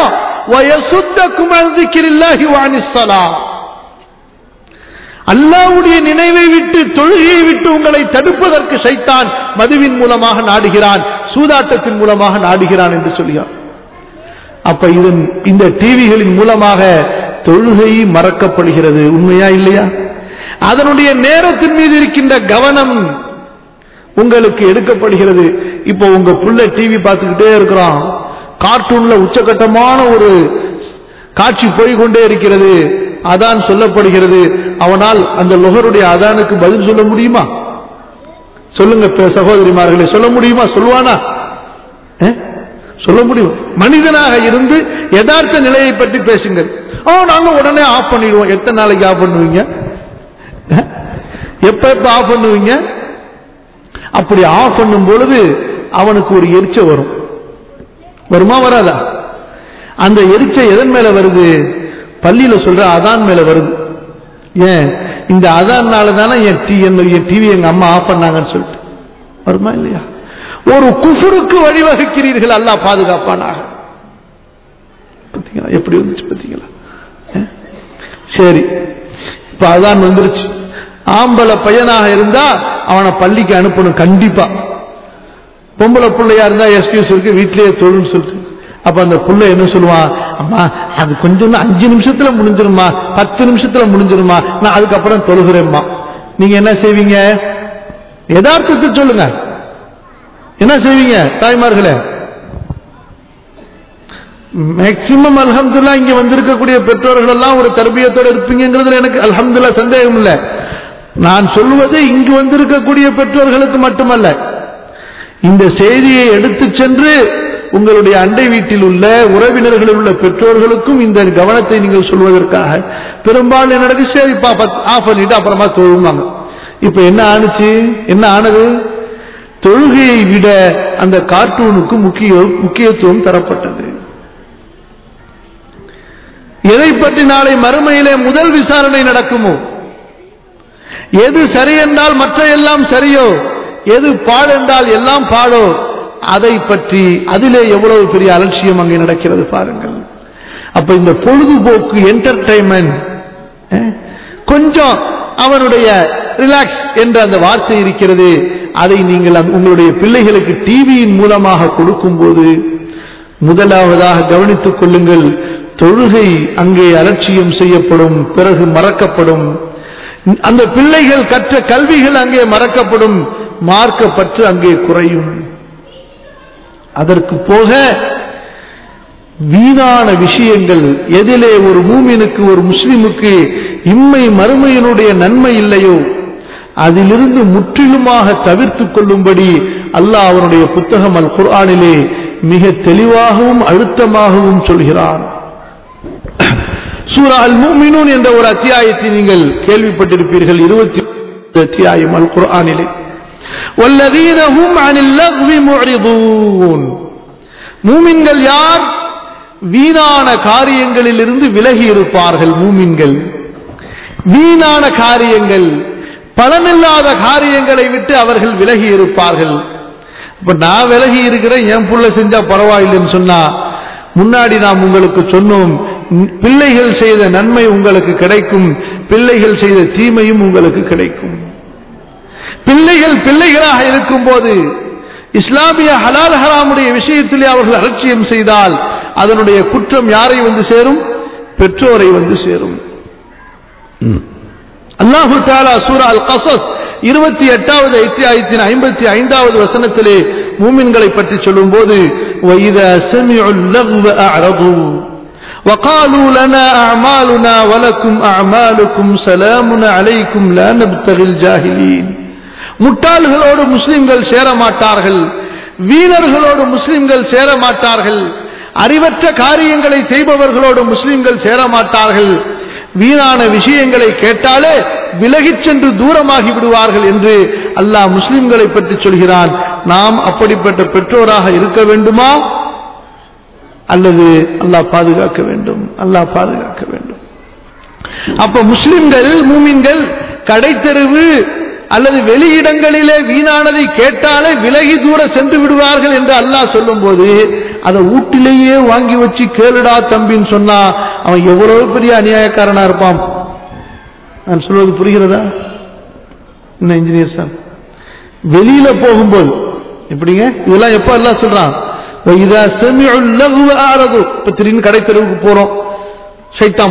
وَيَصُدَّكُمْ عَنْ ذِكْرِ اللَّهِ وَعَنِ الصَّلَاةِ அல்லாஹ்வுடைய நினைவை விட்டு தொழுகையை விட்டு உங்களை தடுப்பதற்கு சைத்தான் மதுவின் மூலமாக நாடுகிறான் சூதாட்டத்தின் மூலமாக நாடுகிறான் என்று சொல்கிறார் அப்ப இதன் இந்த டிவிகளின் மூலமாக தொழுகை மறக்கப்படுகிறது உண்மையா இல்லையா அதனுடைய நேரத்தின் மீது இருக்கின்ற கவனம் உங்களுக்கு எடுக்கப்படுகிறது இப்போ உங்க புள்ள டிவி பார்த்துக்கிட்டே இருக்கிறான் கார்ட்டூன்ல உச்சகட்டமான ஒரு காட்சி போய்கொண்டே இருக்கிறது அதான் சொல்லப்படுகிறது அவனால் அந்த லொஹருடைய அதானுக்கு பதில் சொல்ல முடியுமா சொல்லுங்க பே- சகோதரிமார்களே சொல்ல முடியுமா சொல்லுவானா அஹ்? சொல்ல முடியும் மனிதனாக இருந்து யதார்த்த நிலையை பற்றி பேசுங்கள் ஓ நாங்க உடனே ஆஃப் பண்ணிடுவோம் எத்தனை நாளைக்கு ஆஃப் பண்ணுவீங்க அஹ்? எப்ப எப்ப ஆஃப் பண்ணுவீங்க அப்படி ஆஃப் பண்ணும் பொழுது அவனுக்கு ஒரு எரிச்ச வரும் வருமா வராதா அந்த எரிச்சை எதன் மேல வருது பள்ளியில சொல்ற அதான் மேல வருது ஏன் இந்த அதான்னால தானே என் டி என் டிவி எங்க அம்மா ஆஃப் பண்ணாங்கன்னு சொல்லிட்டு வருமா இல்லையா ஒரு குஃபுருக்கு வழிவகுக்கிறீர்கள் அல்லாஹ் பாதுகாப்பானாக பாத்தீங்களா எப்படி வந்துச்சு பாத்தீங்களா அஹ்? சரி இப்ப அதான் வந்துருச்சு ஆம்பளை பையனாக இருந்தா அவனை பள்ளிக்கு அனுப்பணும் கண்டிப்பா பொம்பளை பிள்ளையா இருந்தா எஸ்கியூஸ் இருக்கு வீட்லயே தொழுன்னு சொல்லிட்டு அப்ப அந்த புள்ள என்ன சொல்லுவான் அம்மா அது கொஞ்சம் தான் அஞ்சு நிமிஷத்துல முடிஞ்சிருமா பத்து நிமிஷத்துல முடிஞ்சிருமா நான் அதுக்கப்புறம் தொழுகிறேம்மா நீங்க என்ன செய்வீங்க யதார்த்தத்தை சொல்லுங்க என்ன செய்வீங்க தாய்மார்களே மேக்சிமம் அல்ஹம்துல்லா இங்க வந்திருக்கக்கூடிய பெற்றோர்கள் எல்லாம் ஒரு தர்பியத்தோட இருப்பீங்கிறதுல எனக்கு அல்ஹம்துல்லா சந்தேகம் இல்லை நான் சொல்லுவது இங்கு வந்திருக்கக்கூடிய பெற்றோர்களுக்கு மட்டுமல்ல இந்த செய்தியை எடுத்துச் சென்று உங்களுடைய அண்டை வீட்டில் உள்ள உறவினர்களில் உள்ள பெற்றோர்களுக்கும் இந்த கவனத்தை நீங்கள் சொல்வதற்காக பெரும்பாலும் என்ன நடக்கு சரிப்பா ஆஃப் பண்ணிட்டு அப்புறமா தொழுவாங்க இப்ப என்ன ஆணுச்சு என்ன ஆனது தொழுகையை விட அந்த கார்ட்டூனுக்கு முக்கிய முக்கியத்துவம் தரப்பட்டது எதை பற்றி நாளை மறுமையிலே முதல் விசாரணை நடக்குமோ எது சரி என்றால் மற்ற எல்லாம் சரியோ எது பாடு என்றால் எல்லாம் பாடோ அதை பற்றி அதிலே எவ்வளவு பெரிய அலட்சியம் அங்கே நடக்கிறது பாருங்கள் அப்ப இந்த பொழுதுபோக்கு என்டர்டைன்மெண்ட் கொஞ்சம் அவனுடைய ரிலாக்ஸ் என்ற அந்த வார்த்தை இருக்கிறது அதை நீங்கள் அந்த- உங்களுடைய பிள்ளைகளுக்கு டிவியின் மூலமாக கொடுக்கும்போது முதலாவதாக கவனித்துக் கொள்ளுங்கள் தொழுகை அங்கே அலட்சியம் செய்யப்படும் பிறகு மறக்கப்படும் அந்த பிள்ளைகள் கற்ற கல்விகள் அங்கே மறக்கப்படும் மார்க்கப்பற்று அங்கே குறையும் அதற்கு போக வீணான விஷயங்கள் எதிலே ஒரு மூமினுக்கு ஒரு முஸ்லிமுக்கு இம்மை மறுமையினுடைய நன்மை இல்லையோ அதிலிருந்து முற்றிலுமாக தவிர்த்துக் கொள்ளும்படி அல்லாஹ் அவனுடைய புத்தகம் அல் குர்ஆனிலே மிக தெளிவாகவும் அழுத்தமாகவும் சொல்கிறான் சூரா அல் முஃமினூன் என்ற ஒரு அத்தியாயத்தை நீங்கள் கேள்விப்பட்டிருப்பீர்கள் இருபத்தி அத்தியாயம் அல் குர்ஆனிலே والذين هم عن اللغو معرضون மூமின்கள் யார் வீணான காரியங்களில் இருந்து விலகி இருப்பார்கள் மூமின்கள் வீணான காரியங்கள் பலனில்லாத காரியங்களை விட்டு அவர்கள் விலகி இருப்பார்கள் இப்ப நான் விலகி இருக்கிறேன் என் புள்ள செஞ்சா பரவாயில்லைன்னு சொன்னா முன்னாடி நாம் உங்களுக்கு சொன்னோம் ம், பிள்ளைகள் செய்த நன்மை உங்களுக்கு கிடைக்கும் பிள்ளைகள் செய்த தீமையும் உங்களுக்கு கிடைக்கும் பிள்ளைகள் பிள்ளைகளாக இருக்கும்போது இஸ்லாமிய ஹலால் ஹராமுடைய விஷயத்திலே அவர்கள் அலட்சியம் செய்தால் அதனுடைய குற்றம் யாரை வந்து சேரும் பெற்றோரை வந்து சேரும் அல்லாஹு தாலா சூரா அல் கசஸ் இருபத்தி எட்டாவது அத்தியாயத்தின் ஐம்பத்தி ஐந்தாவது வசனத்திலே மூமின்களை பற்றி சொல்லும்போது وَإِذَا سَمِعُوا اللَّغْوَ أَعْرَضُوا وقالوا لنا أعمالنا ولكم أعمالكم سلام عليكم لا نبتغي الجاهلين முட்டாள்களோடு முஸ்லிம்கள் சேர மாட்டார்கள் வீணர்களோடு முஸ்லிம்கள் சேர மாட்டார்கள் அறிவற்ற காரியங்களை செய்பவர்களோடு முஸ்லிம்கள் சேர மாட்டார்கள் வீணான விஷயங்களை கேட்டாலே விலகிச் சென்று தூரமாகி விடுவார்கள் என்று அல்லாஹ் முஸ்லிம்களை பற்றி சொல்கிறான் நாம் அப்படிப்பட்ட பெற்றோராக இருக்க வேண்டுமா அல்லது அல்லாஹ் பாதுகாக்க வேண்டும் அல்லாஹ் பாதுகாக்க வேண்டும் அப்ப முஸ்லிம்கள் மூமின்கள் கடைத்தெருவு அல்லது வெளியிடங்களிலே வீணானதை கேட்டாலே விலகி தூர சென்று விடுவார்கள் என்று அல்லாஹ் சொல்லும்போது அதை வீட்டிலேயே வாங்கி வச்சு கேளுடா தம்பின்னு சொன்னா அவன் எவ்வளவு பெரிய அநியாயக்காரனா இருப்பான் நான் சொல்வது புரிகிறதா என்ன இன்ஜினியர் சார் வெளியில போகும்போது எப்படிங்க இதெல்லாம் எப்ப எல்லாம் சொல்றான் இதா செமியுல் லகுவ ஆரது இப்ப திடீர்னு கடை தெருவுக்கு போறோம் சைத்தாம்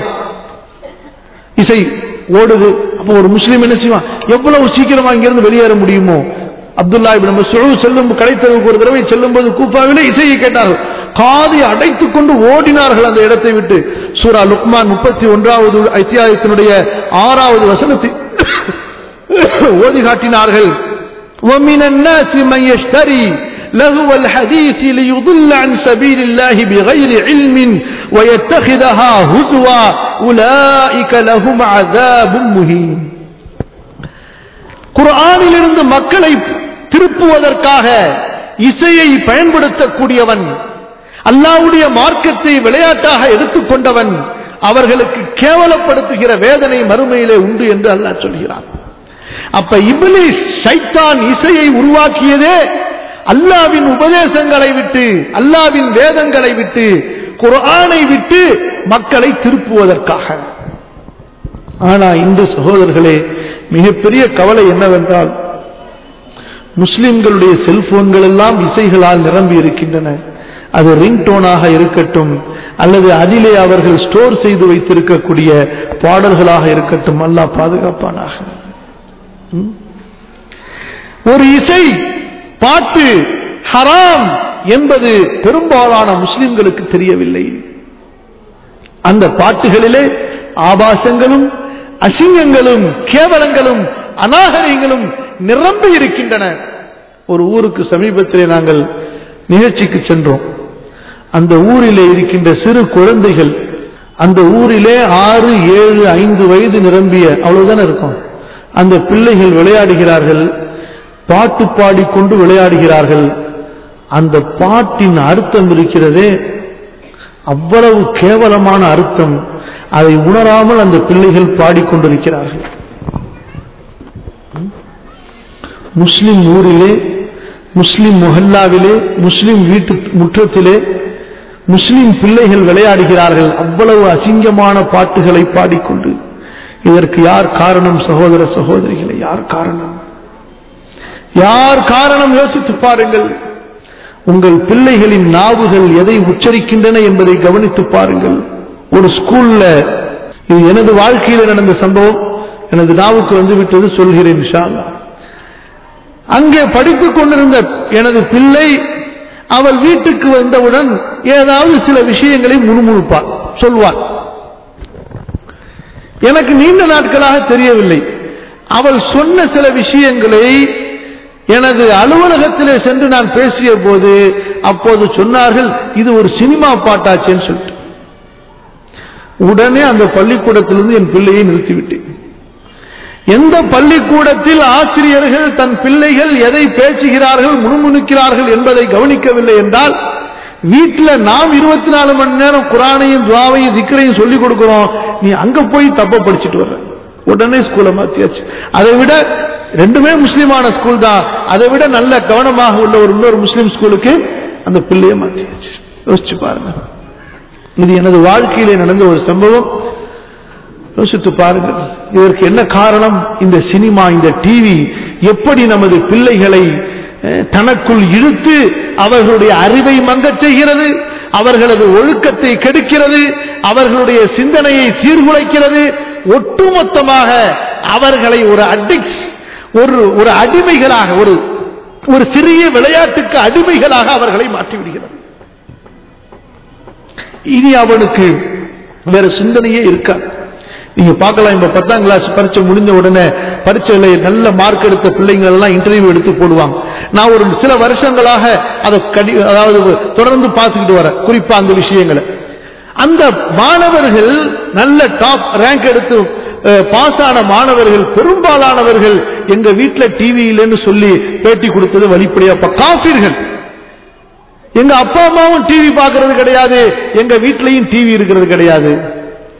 இசை ஓடுது அப்ப ஒரு முஸ்லீம் என்ன செய்வான் எவ்வளவு சீக்கிரமா இங்கிருந்து வெளியேற முடியுமோ அப்துல்லா இப்னு மஸ்ஊத் செல்லும் கடைத்தெருவுக்கு ஒரு தடவை செல்லும் போது கூஃபாவிலே இசையை கேட்டார்கள் காதை அடைத்துக் கொண்டு ஓடினார்கள் அந்த இடத்தை விட்டு சூரா லுக்மான் முப்பத்தி ஒன்றாவது அத்தியாயத்தினுடைய ஆறாவது வசனத்தை ஓதி காட்டினார்கள் ومن الناس من يشتري لهو الحديث ليضل عن سبيل الله بغير علم ويتخذها هزوا أولئك لهم عذاب مهين குர்ஆனிலிருந்து மக்களை திருப்புவதற்காக இசையை பயன்படுத்தக்கூடியவன் அல்லாவுடைய மார்க்கத்தை விளையாட்டாக எடுத்துக்கொண்டவன் அவர்களுக்கு கேவலப்படுத்துகிற வேதனை மறுமையிலே உண்டு என்று அல்லாஹ் சொல்கிறான் அப்ப இப்லிஸ் சைத்தான் இசையை உருவாக்கியதே அல்லாவின் உபதேசங்களை விட்டு அல்லாவின் வேதங்களை விட்டு குர்ஆனை விட்டு மக்களை திருப்புவதற்காக ஆனா இன்று சகோதரர்களே மிகப்பெரிய கவலை என்னவென்றால் முஸ்லிம்களுடைய செல்போன்கள் எல்லாம் இசைகளால் நிரம்பி இருக்கின்றன அது ரிங்டோனாக இருக்கட்டும் அல்லது அதிலே அவர்கள் ஸ்டோர் செய்து வைத்திருக்கக்கூடிய பாடல்களாக இருக்கட்டும் அல்லாஹ் பாதுகாப்பானாக ம்? ஒரு இசை பாட்டு ஹராம் என்பது பெரும்பாலான முஸ்லிம்களுக்கு தெரியவில்லை அந்த பாட்டுகளிலே ஆபாசங்களும் அசிங்கங்களும் கேவலங்களும் அநாகரிகங்களும் நிரம்பி இருக்கின்றன ஒரு ஊருக்கு சமீபத்திலே நாங்கள் நிகழ்ச்சிக்கு சென்றோம் அந்த ஊரிலே இருக்கின்ற சிறு குழந்தைகள் அந்த ஊரிலே ஆறு ஏழு ஐந்து வயது நிரம்பிய அவ்வளவுதானே இருக்கும் அந்த பிள்ளைகள் விளையாடுகிறார்கள் பாட்டு பாடிக்கொண்டு விளையாடுகிறார்கள் அந்த பாட்டின் அர்த்தம் இருக்கிறதே அவ்வளவு கேவலமான அர்த்தம் அதை உணராமல் அந்த பிள்ளைகள் பாடிக்கொண்டிருக்கிறார்கள் முஸ்லிம் ஊரிலே முஸ்லிம் முஹல்லாவிலே முஸ்லிம் வீட்டு முற்றத்திலே முஸ்லிம் பிள்ளைகள் விளையாடுகிறார்கள் அவ்வளவு அசிங்கமான பாட்டுகளை பாடிக்கொண்டு இதற்கு யார் காரணம் சகோதர சகோதரிகளை யார் காரணம் யார் காரணம் யோசித்து பாருங்கள் உங்கள் பிள்ளைகளின் நாவுகள் எதை உச்சரிக்கின்றன என்பதை கவனித்து பாருங்கள் ஒரு ஸ்கூல்ல இது எனது வாழ்க்கையில் நடந்த சம்பவம் எனது நாவுக்கு வந்து விட்டது சொல்கிறேன் இன்ஷா அல்லாஹ். அங்கே படித்துக் கொண்டிருந்த எனது பிள்ளை அவள் வீட்டுக்கு வந்தவுடன் ஏதாவது சில விஷயங்களை முணுமுணுப்பாள் சொல்வாள் எனக்கு நீண்ட நாட்களாக தெரியவில்லை அவள் சொன்ன சில விஷயங்களை எனது அலுவலகத்திலே சென்று நான் பேசிய போது அப்போது சொன்னார்கள் இது ஒரு சினிமா பாட்டாச்சேன்னு சொல்லிட்டு உடனே அந்த பள்ளிக்கூடத்திலிருந்து என் பிள்ளையை நிறுத்திவிட்டேன் எந்த பள்ளிக்கூடத்தில் ஆசிரியர்கள் தன் பிள்ளைகள் எதை பேசுகிறார்கள் முணுமுணுக்கிறார்கள் என்பதை கவனிக்கவில்லை என்றால் வீட்டில் நாம் இருபத்தி நாலு மணி நேரம் குரானையும் துவாவையும் திக்கரையும் சொல்லிக் கொடுக்கிறோம் நீ அங்க போய் தப்ப படிச்சுட்டு வர்ற உடனே ஸ்கூலை மாத்தியாச்சு அதை விட ரெண்டுமே முஸ்லிமான ஸ்கூல் தான் அதை விட நல்ல கவனமாக உள்ள ஒரு இன்னொரு முஸ்லிம் ஸ்கூலுக்கு அந்த பிள்ளைய மாத்தியாச்சு யோசிச்சு பாருங்க இது எனது வாழ்க்கையிலே நடந்த ஒரு சம்பவம் யோசித்து பாருங்கள் இதற்கு என்ன காரணம் இந்த சினிமா இந்த டிவி எப்படி நமது பிள்ளைகளை அஹ், தனக்குள் இழுத்து அவர்களுடைய அறிவை மங்கச் செய்கிறது அவர்களது ஒழுக்கத்தை கெடுக்கிறது அவர்களுடைய சிந்தனையை சீர்குலைக்கிறது ஒட்டுமொத்தமாக அவர்களை ஒரு அடிக்ஸ் ஒரு ஒரு அடிமைகளாக ஒரு ஒரு சிறிய விளையாட்டுக்கு அடிமைகளாக அவர்களை மாற்றிவிடுகிறது இனி அவனுக்கு வேற சிந்தனையே இருக்காது நீங்க பார்க்கலாம் இப்ப பத்தாம் கிளாஸ் பரீட்சை முடிஞ்ச உடனே பரீட்சையில நல்ல மார்க் எடுத்த பிள்ளைங்க எல்லாம் இன்டர்வியூ எடுத்து போடுவாங்க நான் ஒரு சில வருஷங்களாக அதை கடி அதாவது தொடர்ந்து பார்த்துக்கிட்டு வரேன் குறிப்பா அந்த விஷயங்களை அந்த மாணவர்கள் நல்ல டாப் ரேங்க் எடுத்து பாஸ் ஆன மாணவர்கள் பெரும்பாலானவர்கள் எங்க வீட்டுல டிவி இல்லைன்னு சொல்லி பேட்டி கொடுத்தது வழிப்படையா அப்ப காஃபிர்கள் எங்க அப்பா அம்மாவும் டிவி பார்க்கறது கிடையாது எங்க வீட்லயும் டிவி இருக்கிறது கிடையாது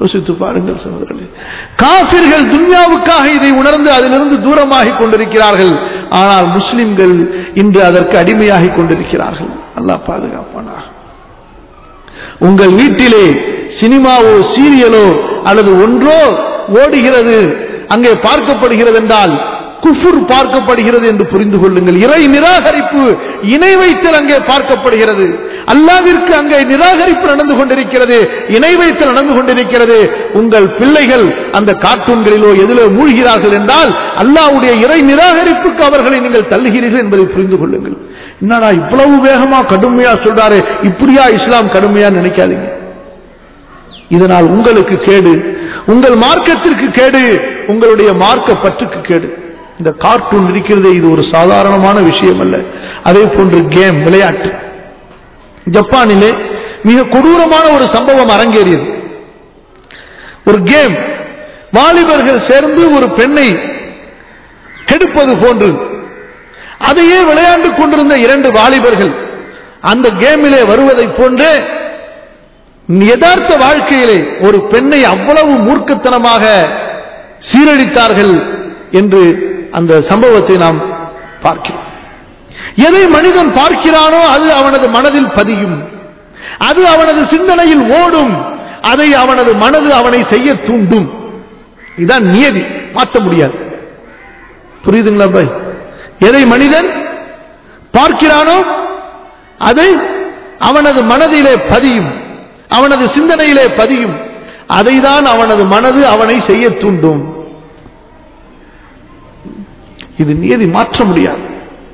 யோசித்து பாருங்கள் சகோதரர்களே காபிர்கள் துன்யாவுக்காக இதை உணர்ந்து அதிலிருந்து தூரமாகிக் கொண்டிருக்கிறார்கள் ஆனால் முஸ்லிம்கள் இன்று அதற்கு அடிமையாகிக் கொண்டிருக்கிறார்கள் அல்லாஹ் பாதுகாப்பானாக உங்கள் வீட்டிலே சினிமாவோ சீரியலோ அல்லது ஒன்றோ ஓடுகிறது அங்கே பார்க்கப்படுகிறது என்றால் குஃபுர் பார்க்கப்படுகிறது என்று புரிந்து கொள்ளுங்கள் இறை நிராகரிப்பு இணை வைத்தல் அங்கே பார்க்கப்படுகிறது அல்லாவிற்கு அங்கே நிராகரிப்பு நடந்து கொண்டிருக்கிறது இணை வைத்தல் நடந்து கொண்டிருக்கிறது உங்கள் பிள்ளைகள் அந்த கார்ட்டூன்களிலோ எதிலோ மூழ்கிறார்கள் என்றால் அல்லாவுடைய இறை நிராகரிப்புக்கு அவர்களை நீங்கள் தள்ளுகிறீர்கள் என்பதை புரிந்து கொள்ளுங்கள் என்னடா இவ்வளவு வேகமா கடுமையா சொல்றாரு இப்படியா இஸ்லாம் கடுமையா நினைக்காதீங்க இதனால் உங்களுக்கு கேடு உங்கள் மார்க்கத்திற்கு கேடு உங்களுடைய மார்க்க பற்றுக்கு கேடு இந்த கார்ட்டூன் இருக்கிறதே இது ஒரு சாதாரணமான விஷயம் அல்ல அதே போன்று கேம் விளையாட்டு ஜப்பானிலே மிக கொடூரமான ஒரு சம்பவம் அரங்கேறியது ஒரு கேம் வாலிபர்கள் சேர்ந்து ஒரு பெண்ணை கெடுப்பது போன்று அதையே விளையாண்டு கொண்டிருந்த இரண்டு வாலிபர்கள் அந்த கேமிலே வருவதை போன்றே யதார்த்த வாழ்க்கையிலே ஒரு பெண்ணை அவ்வளவு மூர்க்கத்தனமாக சீரழித்தார்கள் என்று அந்த சம்பவத்தை நாம் பார்க்கிறோம் எதை மனிதன் பார்க்கிறானோ அது அவனது மனதில் பதியும் அது அவனது சிந்தனையில் ஓடும் அதை அவனது மனது அவனை செய்ய தூண்டும் இதான் நியதி மாற்ற முடியாது புரியுதுங்களா பாய் எதை மனிதன் பார்க்கிறானோ அது அவனது மனதிலே பதியும் அவனது சிந்தனையிலே பதியும் அதைதான் அவனது மனது அவனை செய்ய தூண்டும் இது நியதி மாற்ற முடியாது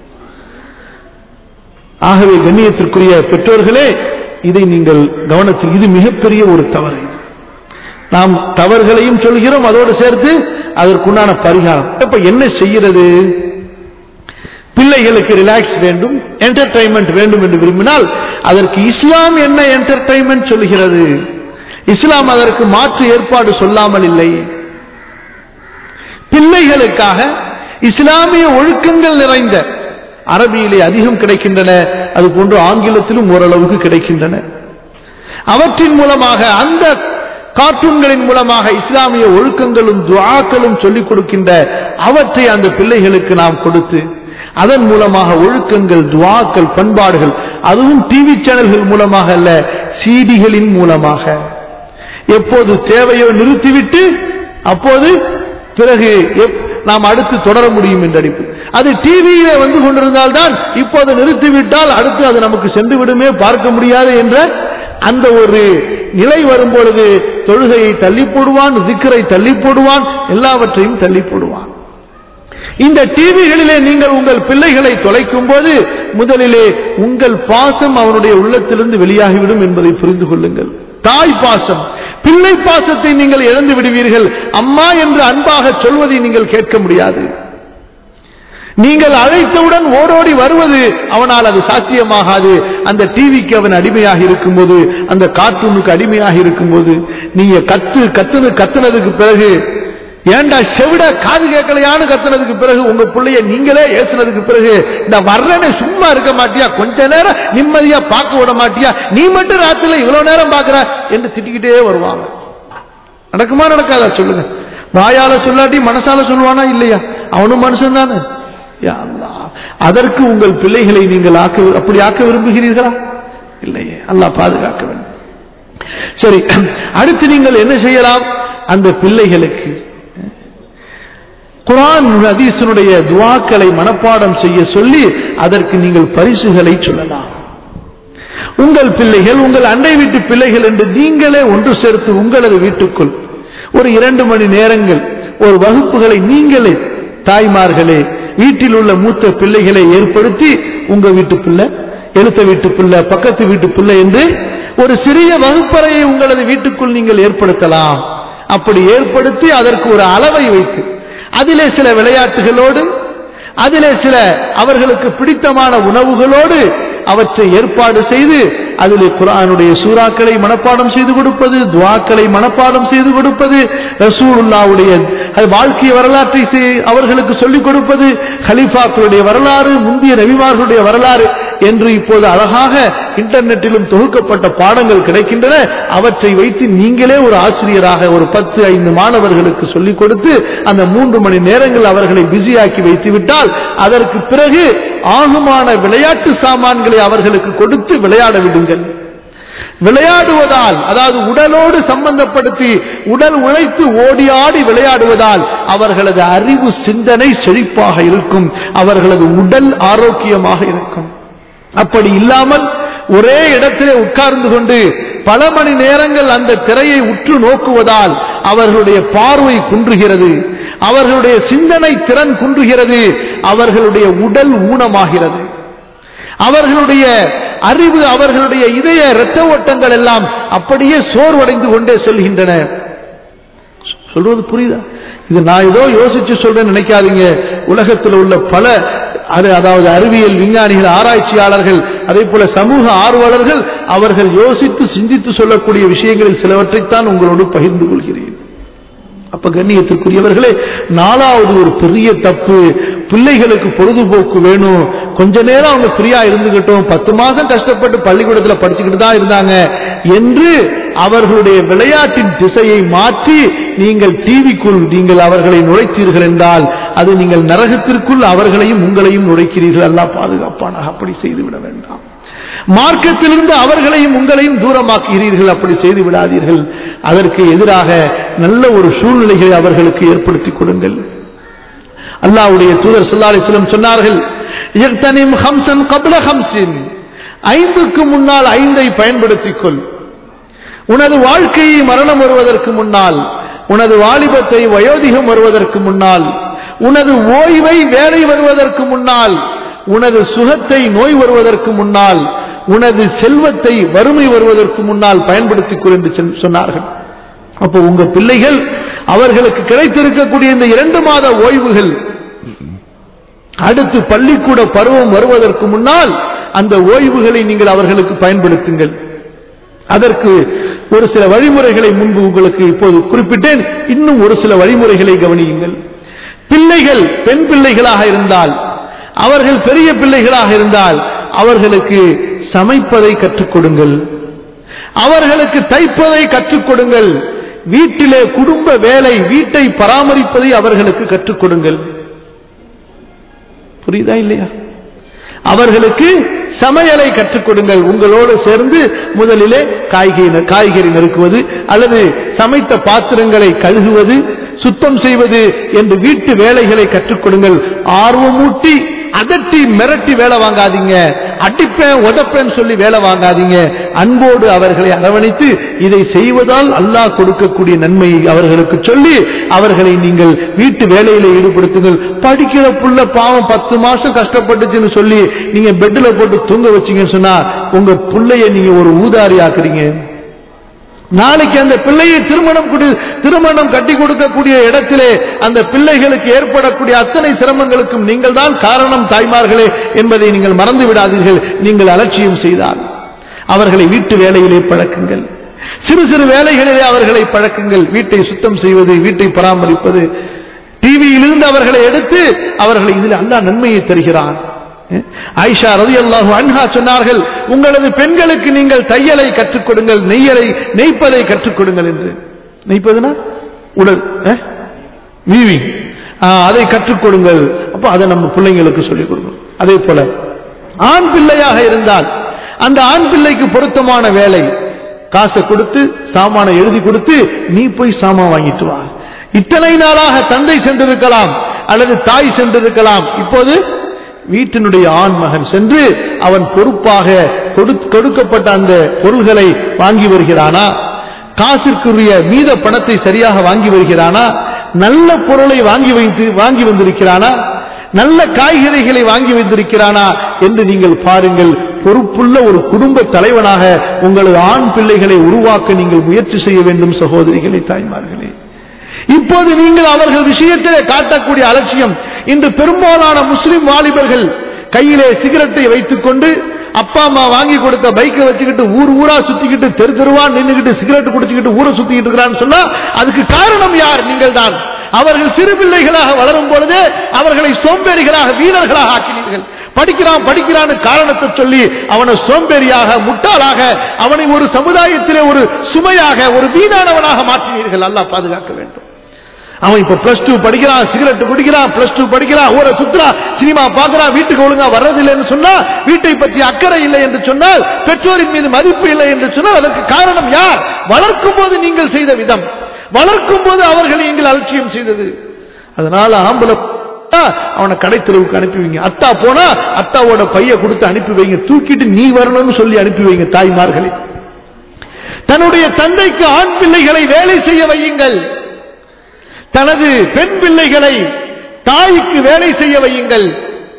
ஆகவே கண்ணியத்திற்குரிய பெற்றோர்களே இதை நீங்கள் கவனத்தில் இது மிகப்பெரிய ஒரு தவறு இது நாம் தவறுகளையும் சொல்கிறோம் அதோடு சேர்த்து அதற்குண்டான பரிகாரம் இப்ப என்ன செய்கிறது பிள்ளைகளுக்கு ரிலாக்ஸ் வேண்டும் என்டர்டைன்மெண்ட் வேண்டும் என்று விரும்பினால் அதற்கு இஸ்லாம் என்ன என்டர்டைன்மெண்ட் சொல்கிறது இஸ்லாம் அதற்கு மாற்று ஏற்பாடு சொல்லாமல் இல்லை பிள்ளைகளுக்காக இஸ்லாமிய ஒழுக்கங்கள் நிறைந்த அரபியிலே அதிகம் கிடைக்கின்றன அது போன்று ஆங்கிலத்திலும் ஓரளவுக்கு கிடைக்கின்றன அவற்றின் மூலமாக அந்த கார்ட்டூன்களின் மூலமாக இஸ்லாமிய ஒழுக்கங்களும் துவாக்களும் சொல்லிக் கொடுக்கின்ற அவற்றை அந்த பிள்ளைகளுக்கு நாம் கொடுத்து அதன் மூலமாக ஒழுக்கங்கள் துவாக்கள் பண்பாடுகள் அதுவும் டிவி சேனல்கள் மூலமாக அல்ல சீடிகளின் மூலமாக எப்போது தேவையோ நிறுத்திவிட்டு அப்போது பிறகு நாம் அடுத்து தொடர முடியும் என்ற அடிப்பு அது டிவியில வந்து கொண்டிருந்தால்தான் இப்போது நிறுத்திவிட்டால் அடுத்து அது நமக்கு சென்று விடுமே பார்க்க முடியாது என்ற அந்த ஒரு நிலை வரும் பொழுது தொழுகையை தள்ளி போடுவான் திக்கரை தள்ளி போடுவான் எல்லாவற்றையும் தள்ளி போடுவான் இந்த டிவிகளிலே நீங்கள் உங்கள் பிள்ளைகளை தொலைக்கும் போது முதலிலே உங்கள் பாசம் அவனுடைய உள்ளத்திலிருந்து வெளியாகிவிடும் என்பதை புரிந்து கொள்ளுங்கள் தாய் பாசம் பிள்ளை பாசத்தை நீங்கள் இழந்து விடுவீர்கள் அம்மா என்று அன்பாக சொல்வதை நீங்கள் கேட்க முடியாது நீங்கள் அழைத்தவுடன் ஓடோடி வருவது அவனால் அது சாத்தியமாகாது அந்த டிவிக்கு அவன் அடிமையாக இருக்கும்போது அந்த கார்ட்டூனுக்கு அடிமையாக இருக்கும்போது நீங்க கத்து கத்துனது கத்துனதுக்கு பிறகு ஏண்டா செவிட காது கேட்கலையான்னு கத்துனதுக்கு பிறகு உங்க பிள்ளைய நீங்களே ஏசுனதுக்கு பிறகு இந்த வர்றேன்னு சும்மா இருக்க மாட்டியா கொஞ்ச நேரம் நிம்மதியா பார்க்க விட மாட்டியா நீ மட்டும் ராத்திரில இவ்வளவு நேரம் பாக்குற என்று திட்டிக்கிட்டே வருவாங்க நடக்குமா நடக்காதா சொல்லுங்க வாயால சொல்லாட்டி மனசால சொல்லுவானா இல்லையா அவனும் மனுஷன் தானே அதற்கு உங்கள் பிள்ளைகளை நீங்கள் ஆக்க அப்படி ஆக்க விரும்புகிறீர்களா இல்லையே அல்லாஹ் பாதுகாக்க வேண்டும் சரி அடுத்து நீங்கள் என்ன செய்யலாம் அந்த பிள்ளைகளுக்கு குரான் ஹதீஸினுடைய துவாக்களை மனப்பாடம் செய்ய சொல்லி அதற்கு நீங்கள் பரிசுகளை சொல்லலாம் உங்கள் பிள்ளைகள் உங்கள் அண்டை வீட்டு பிள்ளைகள் என்று நீங்களே ஒன்று சேர்த்து உங்களது வீட்டுக்குள் ஒரு இரண்டு மணி நேரங்கள் ஒரு வகுப்புகளை நீங்களே தாய்மார்களே வீட்டில் உள்ள மூத்த பிள்ளைகளை ஏற்படுத்தி உங்க வீட்டு பிள்ளை எழுத்த வீட்டு பிள்ளை பக்கத்து வீட்டு பிள்ளை என்று ஒரு சிறிய வகுப்பறையை உங்களது வீட்டுக்குள் நீங்கள் ஏற்படுத்தலாம் அப்படி ஏற்படுத்தி அதற்கு ஒரு அளவை வைத்து அதிலே சில விளையாட்டுகளோடு அதிலே சில அவர்களுக்கு பிடித்தமான உணவுகளோடு அவற்றை ஏற்பாடு செய்து அதிலே குரானுடைய சூறாக்களை மனப்பாடம் செய்து கொடுப்பது துவாக்களை மனப்பாடம் செய்து கொடுப்பது ரசூலுல்லாவுடைய வாழ்க்கை வரலாற்றை அவர்களுக்கு சொல்லிக் கொடுப்பது ஹலிஃபாக்களுடைய வரலாறு முந்தைய ரவிமார்களுடைய வரலாறு என்று இப்போது அழகாக இன்டர்நெட்டிலும் தொகுக்கப்பட்ட பாடங்கள் கிடைக்கின்றன அவற்றை வைத்து நீங்களே ஒரு ஆசிரியராக ஒரு பத்து ஐந்து மாணவர்களுக்கு சொல்லிக் கொடுத்து அந்த மூன்று மணி நேரங்கள் அவர்களை பிஸியாக்கி வைத்து விட்டால் அதற்கு பிறகு ஆகுமான விளையாட்டு சாமான்களை அவர்களுக்கு கொடுத்து விளையாட விடுங்கள் விளையாடுவதால் அதாவது உடலோடு சம்பந்தப்படுத்தி உடல் உழைத்து ஓடி ஆடி விளையாடுவதால் அவர்களது அறிவு சிந்தனை செழிப்பாக இருக்கும் அவர்களது உடல் ஆரோக்கியமாக இருக்கும் அப்படி இல்லாமல் ஒரே இடத்திலே உட்கார்ந்து கொண்டு பல மணி நேரங்கள் அந்த திரையை உற்று நோக்குவதால் அவர்களுடைய பார்வை குன்றுகிறது அவர்களுடைய சிந்தனை திறன் குன்றுகிறது அவர்களுடைய உடல் ஊனமாகிறது அவர்களுடைய அறிவு அவர்களுடைய இதய இரத்த ஓட்டங்கள் எல்லாம் அப்படியே சோர்வடைந்து கொண்டே செல்கின்றன சொல்றது புரியுதா இது நான் ஏதோ யோசிச்சு சொல்றேன்னு நினைக்காதீங்க உலகத்தில் உள்ள பல அது அதாவது அறிவியல் விஞ்ஞானிகள் ஆராய்ச்சியாளர்கள் அதே போல சமூக ஆர்வலர்கள் அவர்கள் யோசித்து சிந்தித்து சொல்லக்கூடிய விஷயங்களில் சிலவற்றைத்தான் உங்களோடு பகிர்ந்து கொள்கிறேன் அப்ப கண்ணியத்திற்குரியவர்களே நாலாவது ஒரு பெரிய தப்பு பிள்ளைகளுக்கு பொழுதுபோக்கு வேணும் கொஞ்ச நேரம் அவங்க ஃப்ரீயா இருந்துகிட்டோம் பத்து மாசம் கஷ்டப்பட்டு பள்ளிக்கூடத்துல படிச்சுக்கிட்டு தான் இருந்தாங்க என்று அவர்களுடைய விளையாட்டின் திசையை மாற்றி நீங்கள் டிவிக்குள் நீங்கள் அவர்களை நுழைத்தீர்கள் என்றால் அது நீங்கள் நரகத்திற்குள் அவர்களையும் உங்களையும் நுழைக்கிறீர்கள் அல்லா பாதுகாப்பானாக அப்படி செய்துவிட வேண்டாம் மார்க்கத்திலிருந்து அவர்களையும் உங்களையும் தூரமாக்குகிறீர்கள் அப்படி செய்து விடாதீர்கள் அதற்கு எதிராக நல்ல ஒரு சூழ்நிலைகளை அவர்களுக்கு ஏற்படுத்தி கொடுங்கள் அல்லாவுடைய தூதர் சொல்லாலிஸ்லம் சொன்னார்கள் ஐந்துக்கு முன்னால் ஐந்தை பயன்படுத்திக் கொள் உனது வாழ்க்கையை மரணம் வருவதற்கு முன்னால் உனது வாலிபத்தை வயோதிகம் வருவதற்கு முன்னால் உனது ஓய்வை வேலை வருவதற்கு முன்னால் உனது சுகத்தை நோய் வருவதற்கு முன்னால் உனது செல்வத்தை வறுமை வருவதற்கு முன்னால் பயன்படுத்திக் கொள் என்று சொன்னார்கள் அப்போ உங்க பிள்ளைகள் அவர்களுக்கு கிடைத்திருக்கக்கூடிய இந்த இரண்டு மாத ஓய்வுகள் அடுத்து பள்ளிக்கூட பருவம் வருவதற்கு முன்னால் அந்த ஓய்வுகளை நீங்கள் அவர்களுக்கு பயன்படுத்துங்கள் அதற்கு ஒரு சில வழிமுறைகளை முன்பு உங்களுக்கு இப்போது குறிப்பிட்டேன் இன்னும் ஒரு சில வழிமுறைகளை கவனியுங்கள் பிள்ளைகள் பெண் பிள்ளைகளாக இருந்தால் அவர்கள் பெரிய பிள்ளைகளாக இருந்தால் அவர்களுக்கு சமைப்பதை கற்றுக் கொடுங்கள் அவர்களுக்கு தைப்பதை கற்றுக் கொடுங்கள் வீட்டிலே குடும்ப வேலை வீட்டை பராமரிப்பதை அவர்களுக்கு கற்றுக் கொடுங்கள் புரியுதா இல்லையா அவர்களுக்கு சமையலை கற்றுக் கொடுங்கள் உங்களோடு சேர்ந்து முதலிலே காய்கறி காய்கறி நறுக்குவது அல்லது சமைத்த பாத்திரங்களை கழுகுவது சுத்தம் செய்வது என்று வீட்டு வேலைகளை கற்றுக் கொடுங்கள் ஆர்வமூட்டி அதட்டி மிரட்டி வேலை வாங்காதீங்க அடிப்பேன் உதப்பேன் சொல்லி வேலை வாங்காதீங்க அன்போடு அவர்களை அரவணைத்து இதை செய்வதால் அல்லாஹ் கொடுக்கக்கூடிய நன்மையை அவர்களுக்கு சொல்லி அவர்களை நீங்கள் வீட்டு வேலையில ஈடுபடுத்துங்கள் படிக்கிற புள்ள பாவம் பத்து மாசம் கஷ்டப்பட்டுச்சுன்னு சொல்லி நீங்க பெட்ல போட்டு தூங்க வச்சீங்கன்னு சொன்னா உங்க புள்ளைய நீங்க ஒரு ஊதாரி ஆக்குறீங்க நாளைக்கு அந்த பிள்ளையை திருமணம் திருமணம் கட்டி கொடுக்கக்கூடிய இடத்திலே அந்த பிள்ளைகளுக்கு ஏற்படக்கூடிய அத்தனை சிரமங்களுக்கும் நீங்கள் தான் காரணம் தாய்மார்களே என்பதை நீங்கள் மறந்து விடாதீர்கள் நீங்கள் அலட்சியம் செய்தால் அவர்களை வீட்டு வேலையிலே பழக்குங்கள் சிறு சிறு வேலைகளிலே அவர்களை பழக்குங்கள் வீட்டை சுத்தம் செய்வது வீட்டை பராமரிப்பது டிவியிலிருந்து அவர்களை எடுத்து அவர்களை இதில் அல்லா நன்மையை தருகிறான் ஆயிஷா ரதி அல்லாஹு அன்ஹா சொன்னார்கள் உங்களது பெண்களுக்கு நீங்கள் தையலை கற்றுக் கொடுங்கள் நெய்யலை நெய்ப்பதை கற்றுக் கொடுங்கள் என்று நெய்ப்பதுனா உடல் வீவி அதை கற்றுக் கொடுங்கள் அப்ப அதை நம்ம பிள்ளைங்களுக்கு சொல்லிக் கொடுக்கணும் அதே போல ஆண் பிள்ளையாக இருந்தால் அந்த ஆண் பிள்ளைக்கு பொருத்தமான வேலை காசை கொடுத்து சாமான எழுதி கொடுத்து நீ போய் சாமான் வாங்கிட்டு வா இத்தனை நாளாக தந்தை சென்றிருக்கலாம் அல்லது தாய் சென்றிருக்கலாம் இப்போது வீட்டினுடைய ஆண் மகன் சென்று அவன் பொறுப்பாக கொடுக்கப்பட்ட அந்த பொருள்களை வாங்கி வருகிறானா காசிற்குரிய மீத பணத்தை சரியாக வாங்கி வருகிறானா நல்ல பொருளை வாங்கி வைத்து வாங்கி வந்திருக்கிறானா நல்ல காய்கறிகளை வாங்கி வைத்திருக்கிறானா என்று நீங்கள் பாருங்கள் பொறுப்புள்ள ஒரு குடும்ப தலைவனாக உங்களது ஆண் பிள்ளைகளை உருவாக்க நீங்கள் முயற்சி செய்ய வேண்டும் சகோதரிகளை தாய்மார்களே இப்போது நீங்கள் அவர்கள் விஷயத்திலே காட்டக்கூடிய அலட்சியம் இன்று பெரும்பாலான முஸ்லிம் வாலிபர்கள் கையிலே சிகரெட்டை வைத்துக் கொண்டு அப்பா அம்மா வாங்கி கொடுத்த பைக்கை வச்சுக்கிட்டு ஊர் ஊரா சுத்திக்கிட்டு தெரு தெருவா நின்றுகிட்டு சிகரெட் குடிச்சுக்கிட்டு ஊரை சுத்திக்கிட்டு இருக்கிறான்னு சொன்னா அதுக்கு காரணம் யார் நீங்கள் தான் அவர்கள் சிறு பிள்ளைகளாக வளரும் பொழுதே அவர்களை சோம்பேறிகளாக வீரர்களாக ஆக்கினீர்கள் படிக்கிறான் படிக்கிறான்னு காரணத்தை சொல்லி அவனை சோம்பேறியாக முட்டாளாக அவனை ஒரு சமுதாயத்திலே ஒரு சுமையாக ஒரு வீணானவனாக மாற்றினீர்கள் அல்லாஹ் பாதுகாக்க வேண்டும் அவன் இப்ப பிளஸ் டூ படிக்கிறான் சிகரெட் குடிக்கிறான் பிளஸ் டூ படிக்கிறான் ஊரை சுத்துறான் சினிமா பார்க்கறான் வீட்டுக்கு ஒழுங்கா வர்றதில்லை என்று சொன்னா வீட்டை பற்றி அக்கறை இல்லை என்று சொன்னால் பெற்றோரின் மீது மதிப்பு இல்லை என்று சொன்னால் அதற்கு காரணம் யார் வளர்க்கும் போது நீங்கள் செய்த விதம் வளர்க்கும் போது அவர்களை நீங்கள் அலட்சியம் செய்தது அதனால ஆம்பளை அவனை கடை தெருவுக்கு அனுப்பி வைங்க அத்தா போனா அத்தாவோட பைய கொடுத்து அனுப்பி வைங்க தூக்கிட்டு நீ வரணும்னு சொல்லி அனுப்பி வைங்க தாய்மார்களை தன்னுடைய தந்தைக்கு ஆண் பிள்ளைகளை வேலை செய்ய வையுங்கள் தனது பெண் பிள்ளைகளை தாய்க்கு வேலை செய்ய வையுங்கள்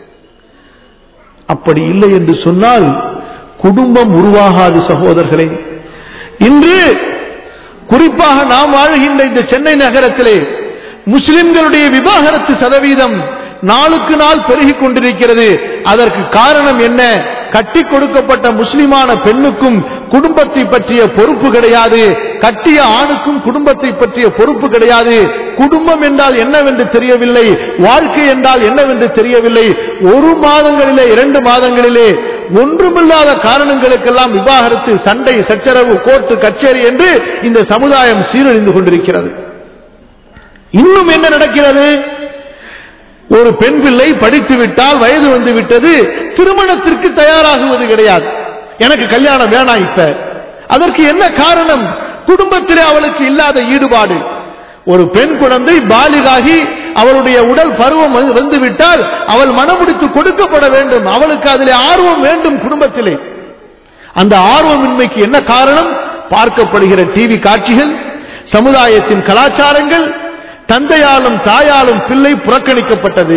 அப்படி இல்லை என்று சொன்னால் குடும்பம் உருவாகாது சகோதரர்களே இன்று குறிப்பாக நாம் வாழ்கின்ற இந்த சென்னை நகரத்திலே முஸ்லிம்களுடைய விவாகரத்து சதவீதம் நாளுக்கு நாள் பெருகிக் கொண்டிருக்கிறது அதற்கு காரணம் என்ன கட்டி கொடுக்கப்பட்ட முஸ்லிமான பெண்ணுக்கும் குடும்பத்தை பற்றிய பொறுப்பு கிடையாது கட்டிய ஆணுக்கும் குடும்பத்தை பற்றிய பொறுப்பு கிடையாது குடும்பம் என்றால் என்னவென்று தெரியவில்லை வாழ்க்கை என்றால் என்னவென்று தெரியவில்லை ஒரு மாதங்களிலே இரண்டு மாதங்களிலே ஒன்றுமில்லாத காரணங்களுக்கெல்லாம் விவாகரத்து சண்டை சச்சரவு கோர்ட்டு கச்சேரி என்று இந்த சமுதாயம் சீரழிந்து கொண்டிருக்கிறது இன்னும் என்ன நடக்கிறது ஒரு பெண் பிள்ளை படித்து விட்டால் வயது வந்து விட்டது திருமணத்திற்கு தயாராகுவது கிடையாது எனக்கு கல்யாணம் வேணாம் இப்ப அதற்கு என்ன காரணம் குடும்பத்திலே அவளுக்கு இல்லாத ஈடுபாடு ஒரு பெண் குழந்தை பாலிகாகி அவளுடைய உடல் பருவம் வந்து விட்டால் அவள் மனமுடித்து கொடுக்கப்பட வேண்டும் அவளுக்கு அதிலே ஆர்வம் வேண்டும் குடும்பத்திலே அந்த ஆர்வமின்மைக்கு என்ன காரணம் பார்க்கப்படுகிற டிவி காட்சிகள் சமுதாயத்தின் கலாச்சாரங்கள் தந்தையாலும் தாயாலும் பிள்ளை புறக்கணிக்கப்பட்டது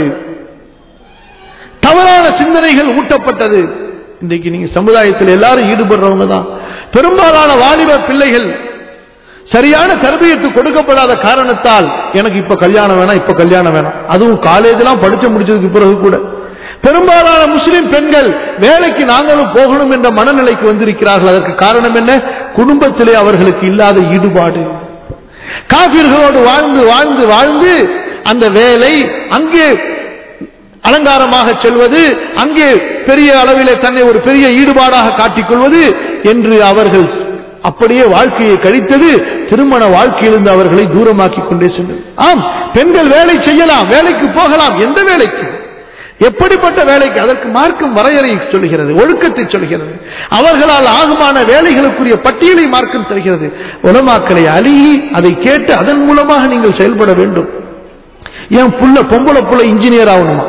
தவறான சிந்தனைகள் ஊட்டப்பட்டது இன்றைக்கு நீங்க சமுதாயத்தில் எல்லாரும் ஈடுபடுறவங்க தான் பெரும்பாலான வாலிப பிள்ளைகள் சரியான தரபியத்து கொடுக்கப்படாத காரணத்தால் எனக்கு இப்ப கல்யாணம் வேணாம் இப்ப கல்யாணம் வேணாம் அதுவும் காலேஜ் எல்லாம் படிச்சு முடிச்சதுக்கு பிறகு கூட பெரும்பாலான முஸ்லிம் பெண்கள் வேலைக்கு நாங்களும் போகணும் என்ற மனநிலைக்கு வந்திருக்கிறார்கள் அதற்கு காரணம் என்ன குடும்பத்திலே அவர்களுக்கு இல்லாத ஈடுபாடு காபிர்களோடு வாழ்ந்து வாழ்ந்து வாழ்ந்து அந்த வேலை அங்கே அலங்காரமாக செல்வது அங்கே பெரிய அளவிலே தன்னை ஒரு பெரிய ஈடுபாடாக காட்டிக்கொள்வது என்று அவர்கள் அப்படியே வாழ்க்கையை கழித்தது திருமண வாழ்க்கையிலிருந்து அவர்களை தூரமாக்கிக் கொண்டே சென்றது ஆம் பெண்கள் வேலை செய்யலாம் வேலைக்கு போகலாம் எந்த வேலைக்கு எப்படிப்பட்ட வேலைக்கு அதற்கு மார்க்கம் வரையறை சொல்கிறது ஒழுக்கத்தை சொல்கிறது அவர்களால் ஆகுமான வேலைகளுக்குரிய பட்டியலை மார்க்கம் தருகிறது உலமாக்களை அழுகி அதை கேட்டு அதன் மூலமாக நீங்கள் செயல்பட வேண்டும் என் புள்ள பொம்பளை புள்ள இன்ஜினியர் ஆகணுமா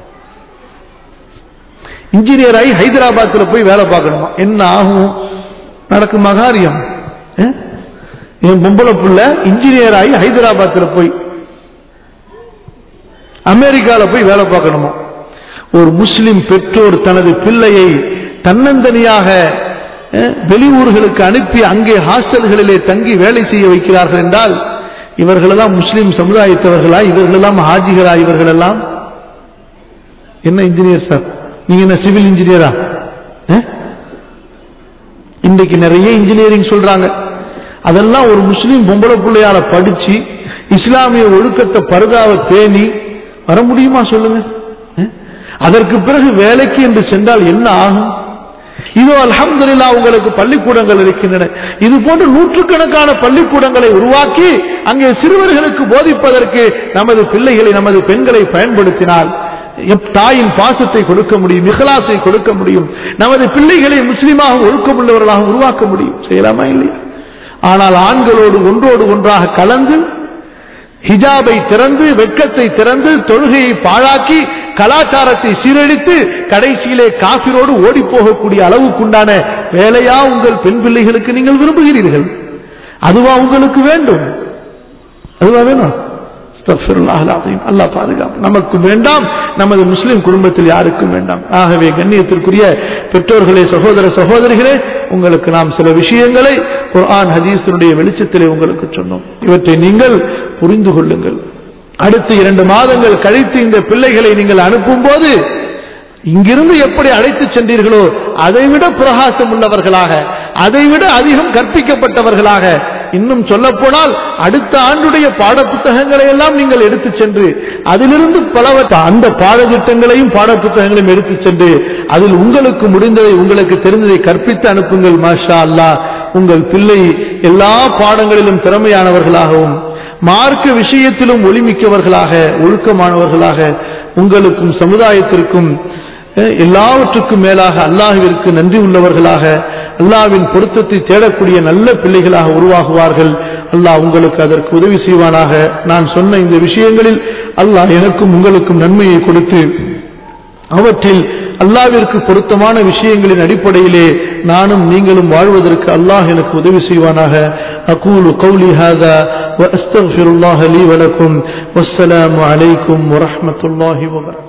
இன்ஜினியர் ஆகி ஹைதராபாத்தில் போய் வேலை பார்க்கணுமா என்ன ஆகும் நடக்கும் மகாரியம் என் பொம்பளை புள்ள இன்ஜினியர் ஆகி ஹைதராபாத்தில் போய் அமெரிக்கால போய் வேலை பார்க்கணுமா ஒரு முஸ்லிம் பெற்றோர் தனது பிள்ளையை தன்னந்தனியாக வெளியூர்களுக்கு அனுப்பி அங்கே ஹாஸ்டல்களிலே தங்கி வேலை செய்ய வைக்கிறார்கள் என்றால் இவர்களெல்லாம் முஸ்லிம் சமுதாயத்தவர்களா இவர்களெல்லாம் ஹாஜிகளா இவர்களெல்லாம் என்ன இன்ஜினியர் சார் நீங்க என்ன சிவில் இன்ஜினியரா இன்றைக்கு நிறைய இன்ஜினியரிங் சொல்றாங்க அதெல்லாம் ஒரு முஸ்லீம் பொம்பளை பிள்ளையால படிச்சு இஸ்லாமிய ஒழுக்கத்தை பருதாவை பேணி வர முடியுமா சொல்லுங்க அதற்கு பிறகு வேலைக்கு என்று சென்றால் என்ன ஆகும் இதோ அல்ஹம்துலில்லா உங்களுக்கு பள்ளிக்கூடங்கள் இருக்கின்றன இது போன்று நூற்றுக்கணக்கான பள்ளிக்கூடங்களை உருவாக்கி அங்கே சிறுவர்களுக்கு போதிப்பதற்கு நமது பிள்ளைகளை நமது பெண்களை பயன்படுத்தினால் தாயின் பாசத்தை கொடுக்க முடியும் இஹலாசை கொடுக்க முடியும் நமது பிள்ளைகளை முஸ்லீமாக ஒழுக்கமுள்ளவர்களாக உருவாக்க முடியும் செய்யலாமா இல்லையா ஆனால் ஆண்களோடு ஒன்றோடு ஒன்றாக கலந்து ஹிஜாபை திறந்து வெட்கத்தை திறந்து தொழுகையை பாழாக்கி கலாச்சாரத்தை சீரழித்து கடைசியிலே காபிரோடு ஓடி போகக்கூடிய அளவுக்குண்டான வேலையா உங்கள் பெண் பிள்ளைகளுக்கு நீங்கள் விரும்புகிறீர்கள் அதுவா உங்களுக்கு வேண்டும் அதுவா வேணும் அல்லாஹ் பாதுகாப்பு நமக்கு வேண்டாம் நமது முஸ்லிம் குடும்பத்தில் யாருக்கும் வேண்டாம் ஆகவே கண்ணியத்திற்குரிய பெற்றோர்களே சகோதர சகோதரிகளே உங்களுக்கு நாம் சில விஷயங்களை குர்ஆன் ஹதீஸினுடைய வெளிச்சத்திலே உங்களுக்கு சொன்னோம் இவற்றை நீங்கள் புரிந்து கொள்ளுங்கள் அடுத்து இரண்டு மாதங்கள் கழித்து இந்த பிள்ளைகளை நீங்கள் அனுப்பும் போது இங்கிருந்து எப்படி அழைத்து சென்றீர்களோ அதைவிட பிரகாசம் உள்ளவர்களாக அதைவிட அதிகம் கற்பிக்கப்பட்டவர்களாக இன்னும் சொல்ல போனால் அடுத்த ஆண்டுடைய பாடப்புத்தகங்களை எல்லாம் நீங்கள் எடுத்து சென்று அதிலிருந்து பலவற்ற அந்த பாடத்திட்டங்களையும் பாடப்புத்தகங்களையும் எடுத்து சென்று அதில் உங்களுக்கு முடிந்ததை உங்களுக்கு தெரிந்ததை கற்பித்து அனுப்புங்கள் மாஷா அல்லாஹ் உங்கள் பிள்ளை எல்லா பாடங்களிலும் திறமையானவர்களாகவும் மார்க்க விஷயத்திலும் ஒளிமிக்கவர்களாக ஒழுக்கமானவர்களாக உங்களுக்கும் சமுதாயத்திற்கும் அஹ், எல்லாவற்றுக்கும் மேலாக அல்லாஹ்விற்கு நன்றி உள்ளவர்களாக அல்லாஹ்வின் பொருத்தத்தை தேடக்கூடிய நல்ல பிள்ளைகளாக உருவாகுவார்கள் அல்லாஹ் உங்களுக்கு அதற்கு உதவி செய்வானாக நான் சொன்ன இந்த விஷயங்களில் அல்லாஹ் எனக்கும் உங்களுக்கும் நன்மையை கொடுத்து அவற்றில் அல்லாவிற்கு பொருத்தமான விஷயங்களின் அடிப்படையிலே நானும் நீங்களும் வாழ்வதற்கு அல்லாஹ் எனக்கு உதவி செய்வானாக அகூலு கௌலி ஹாதா وأستغفر الله لي ولكم والسلام عليكم ورحمة الله وبركاته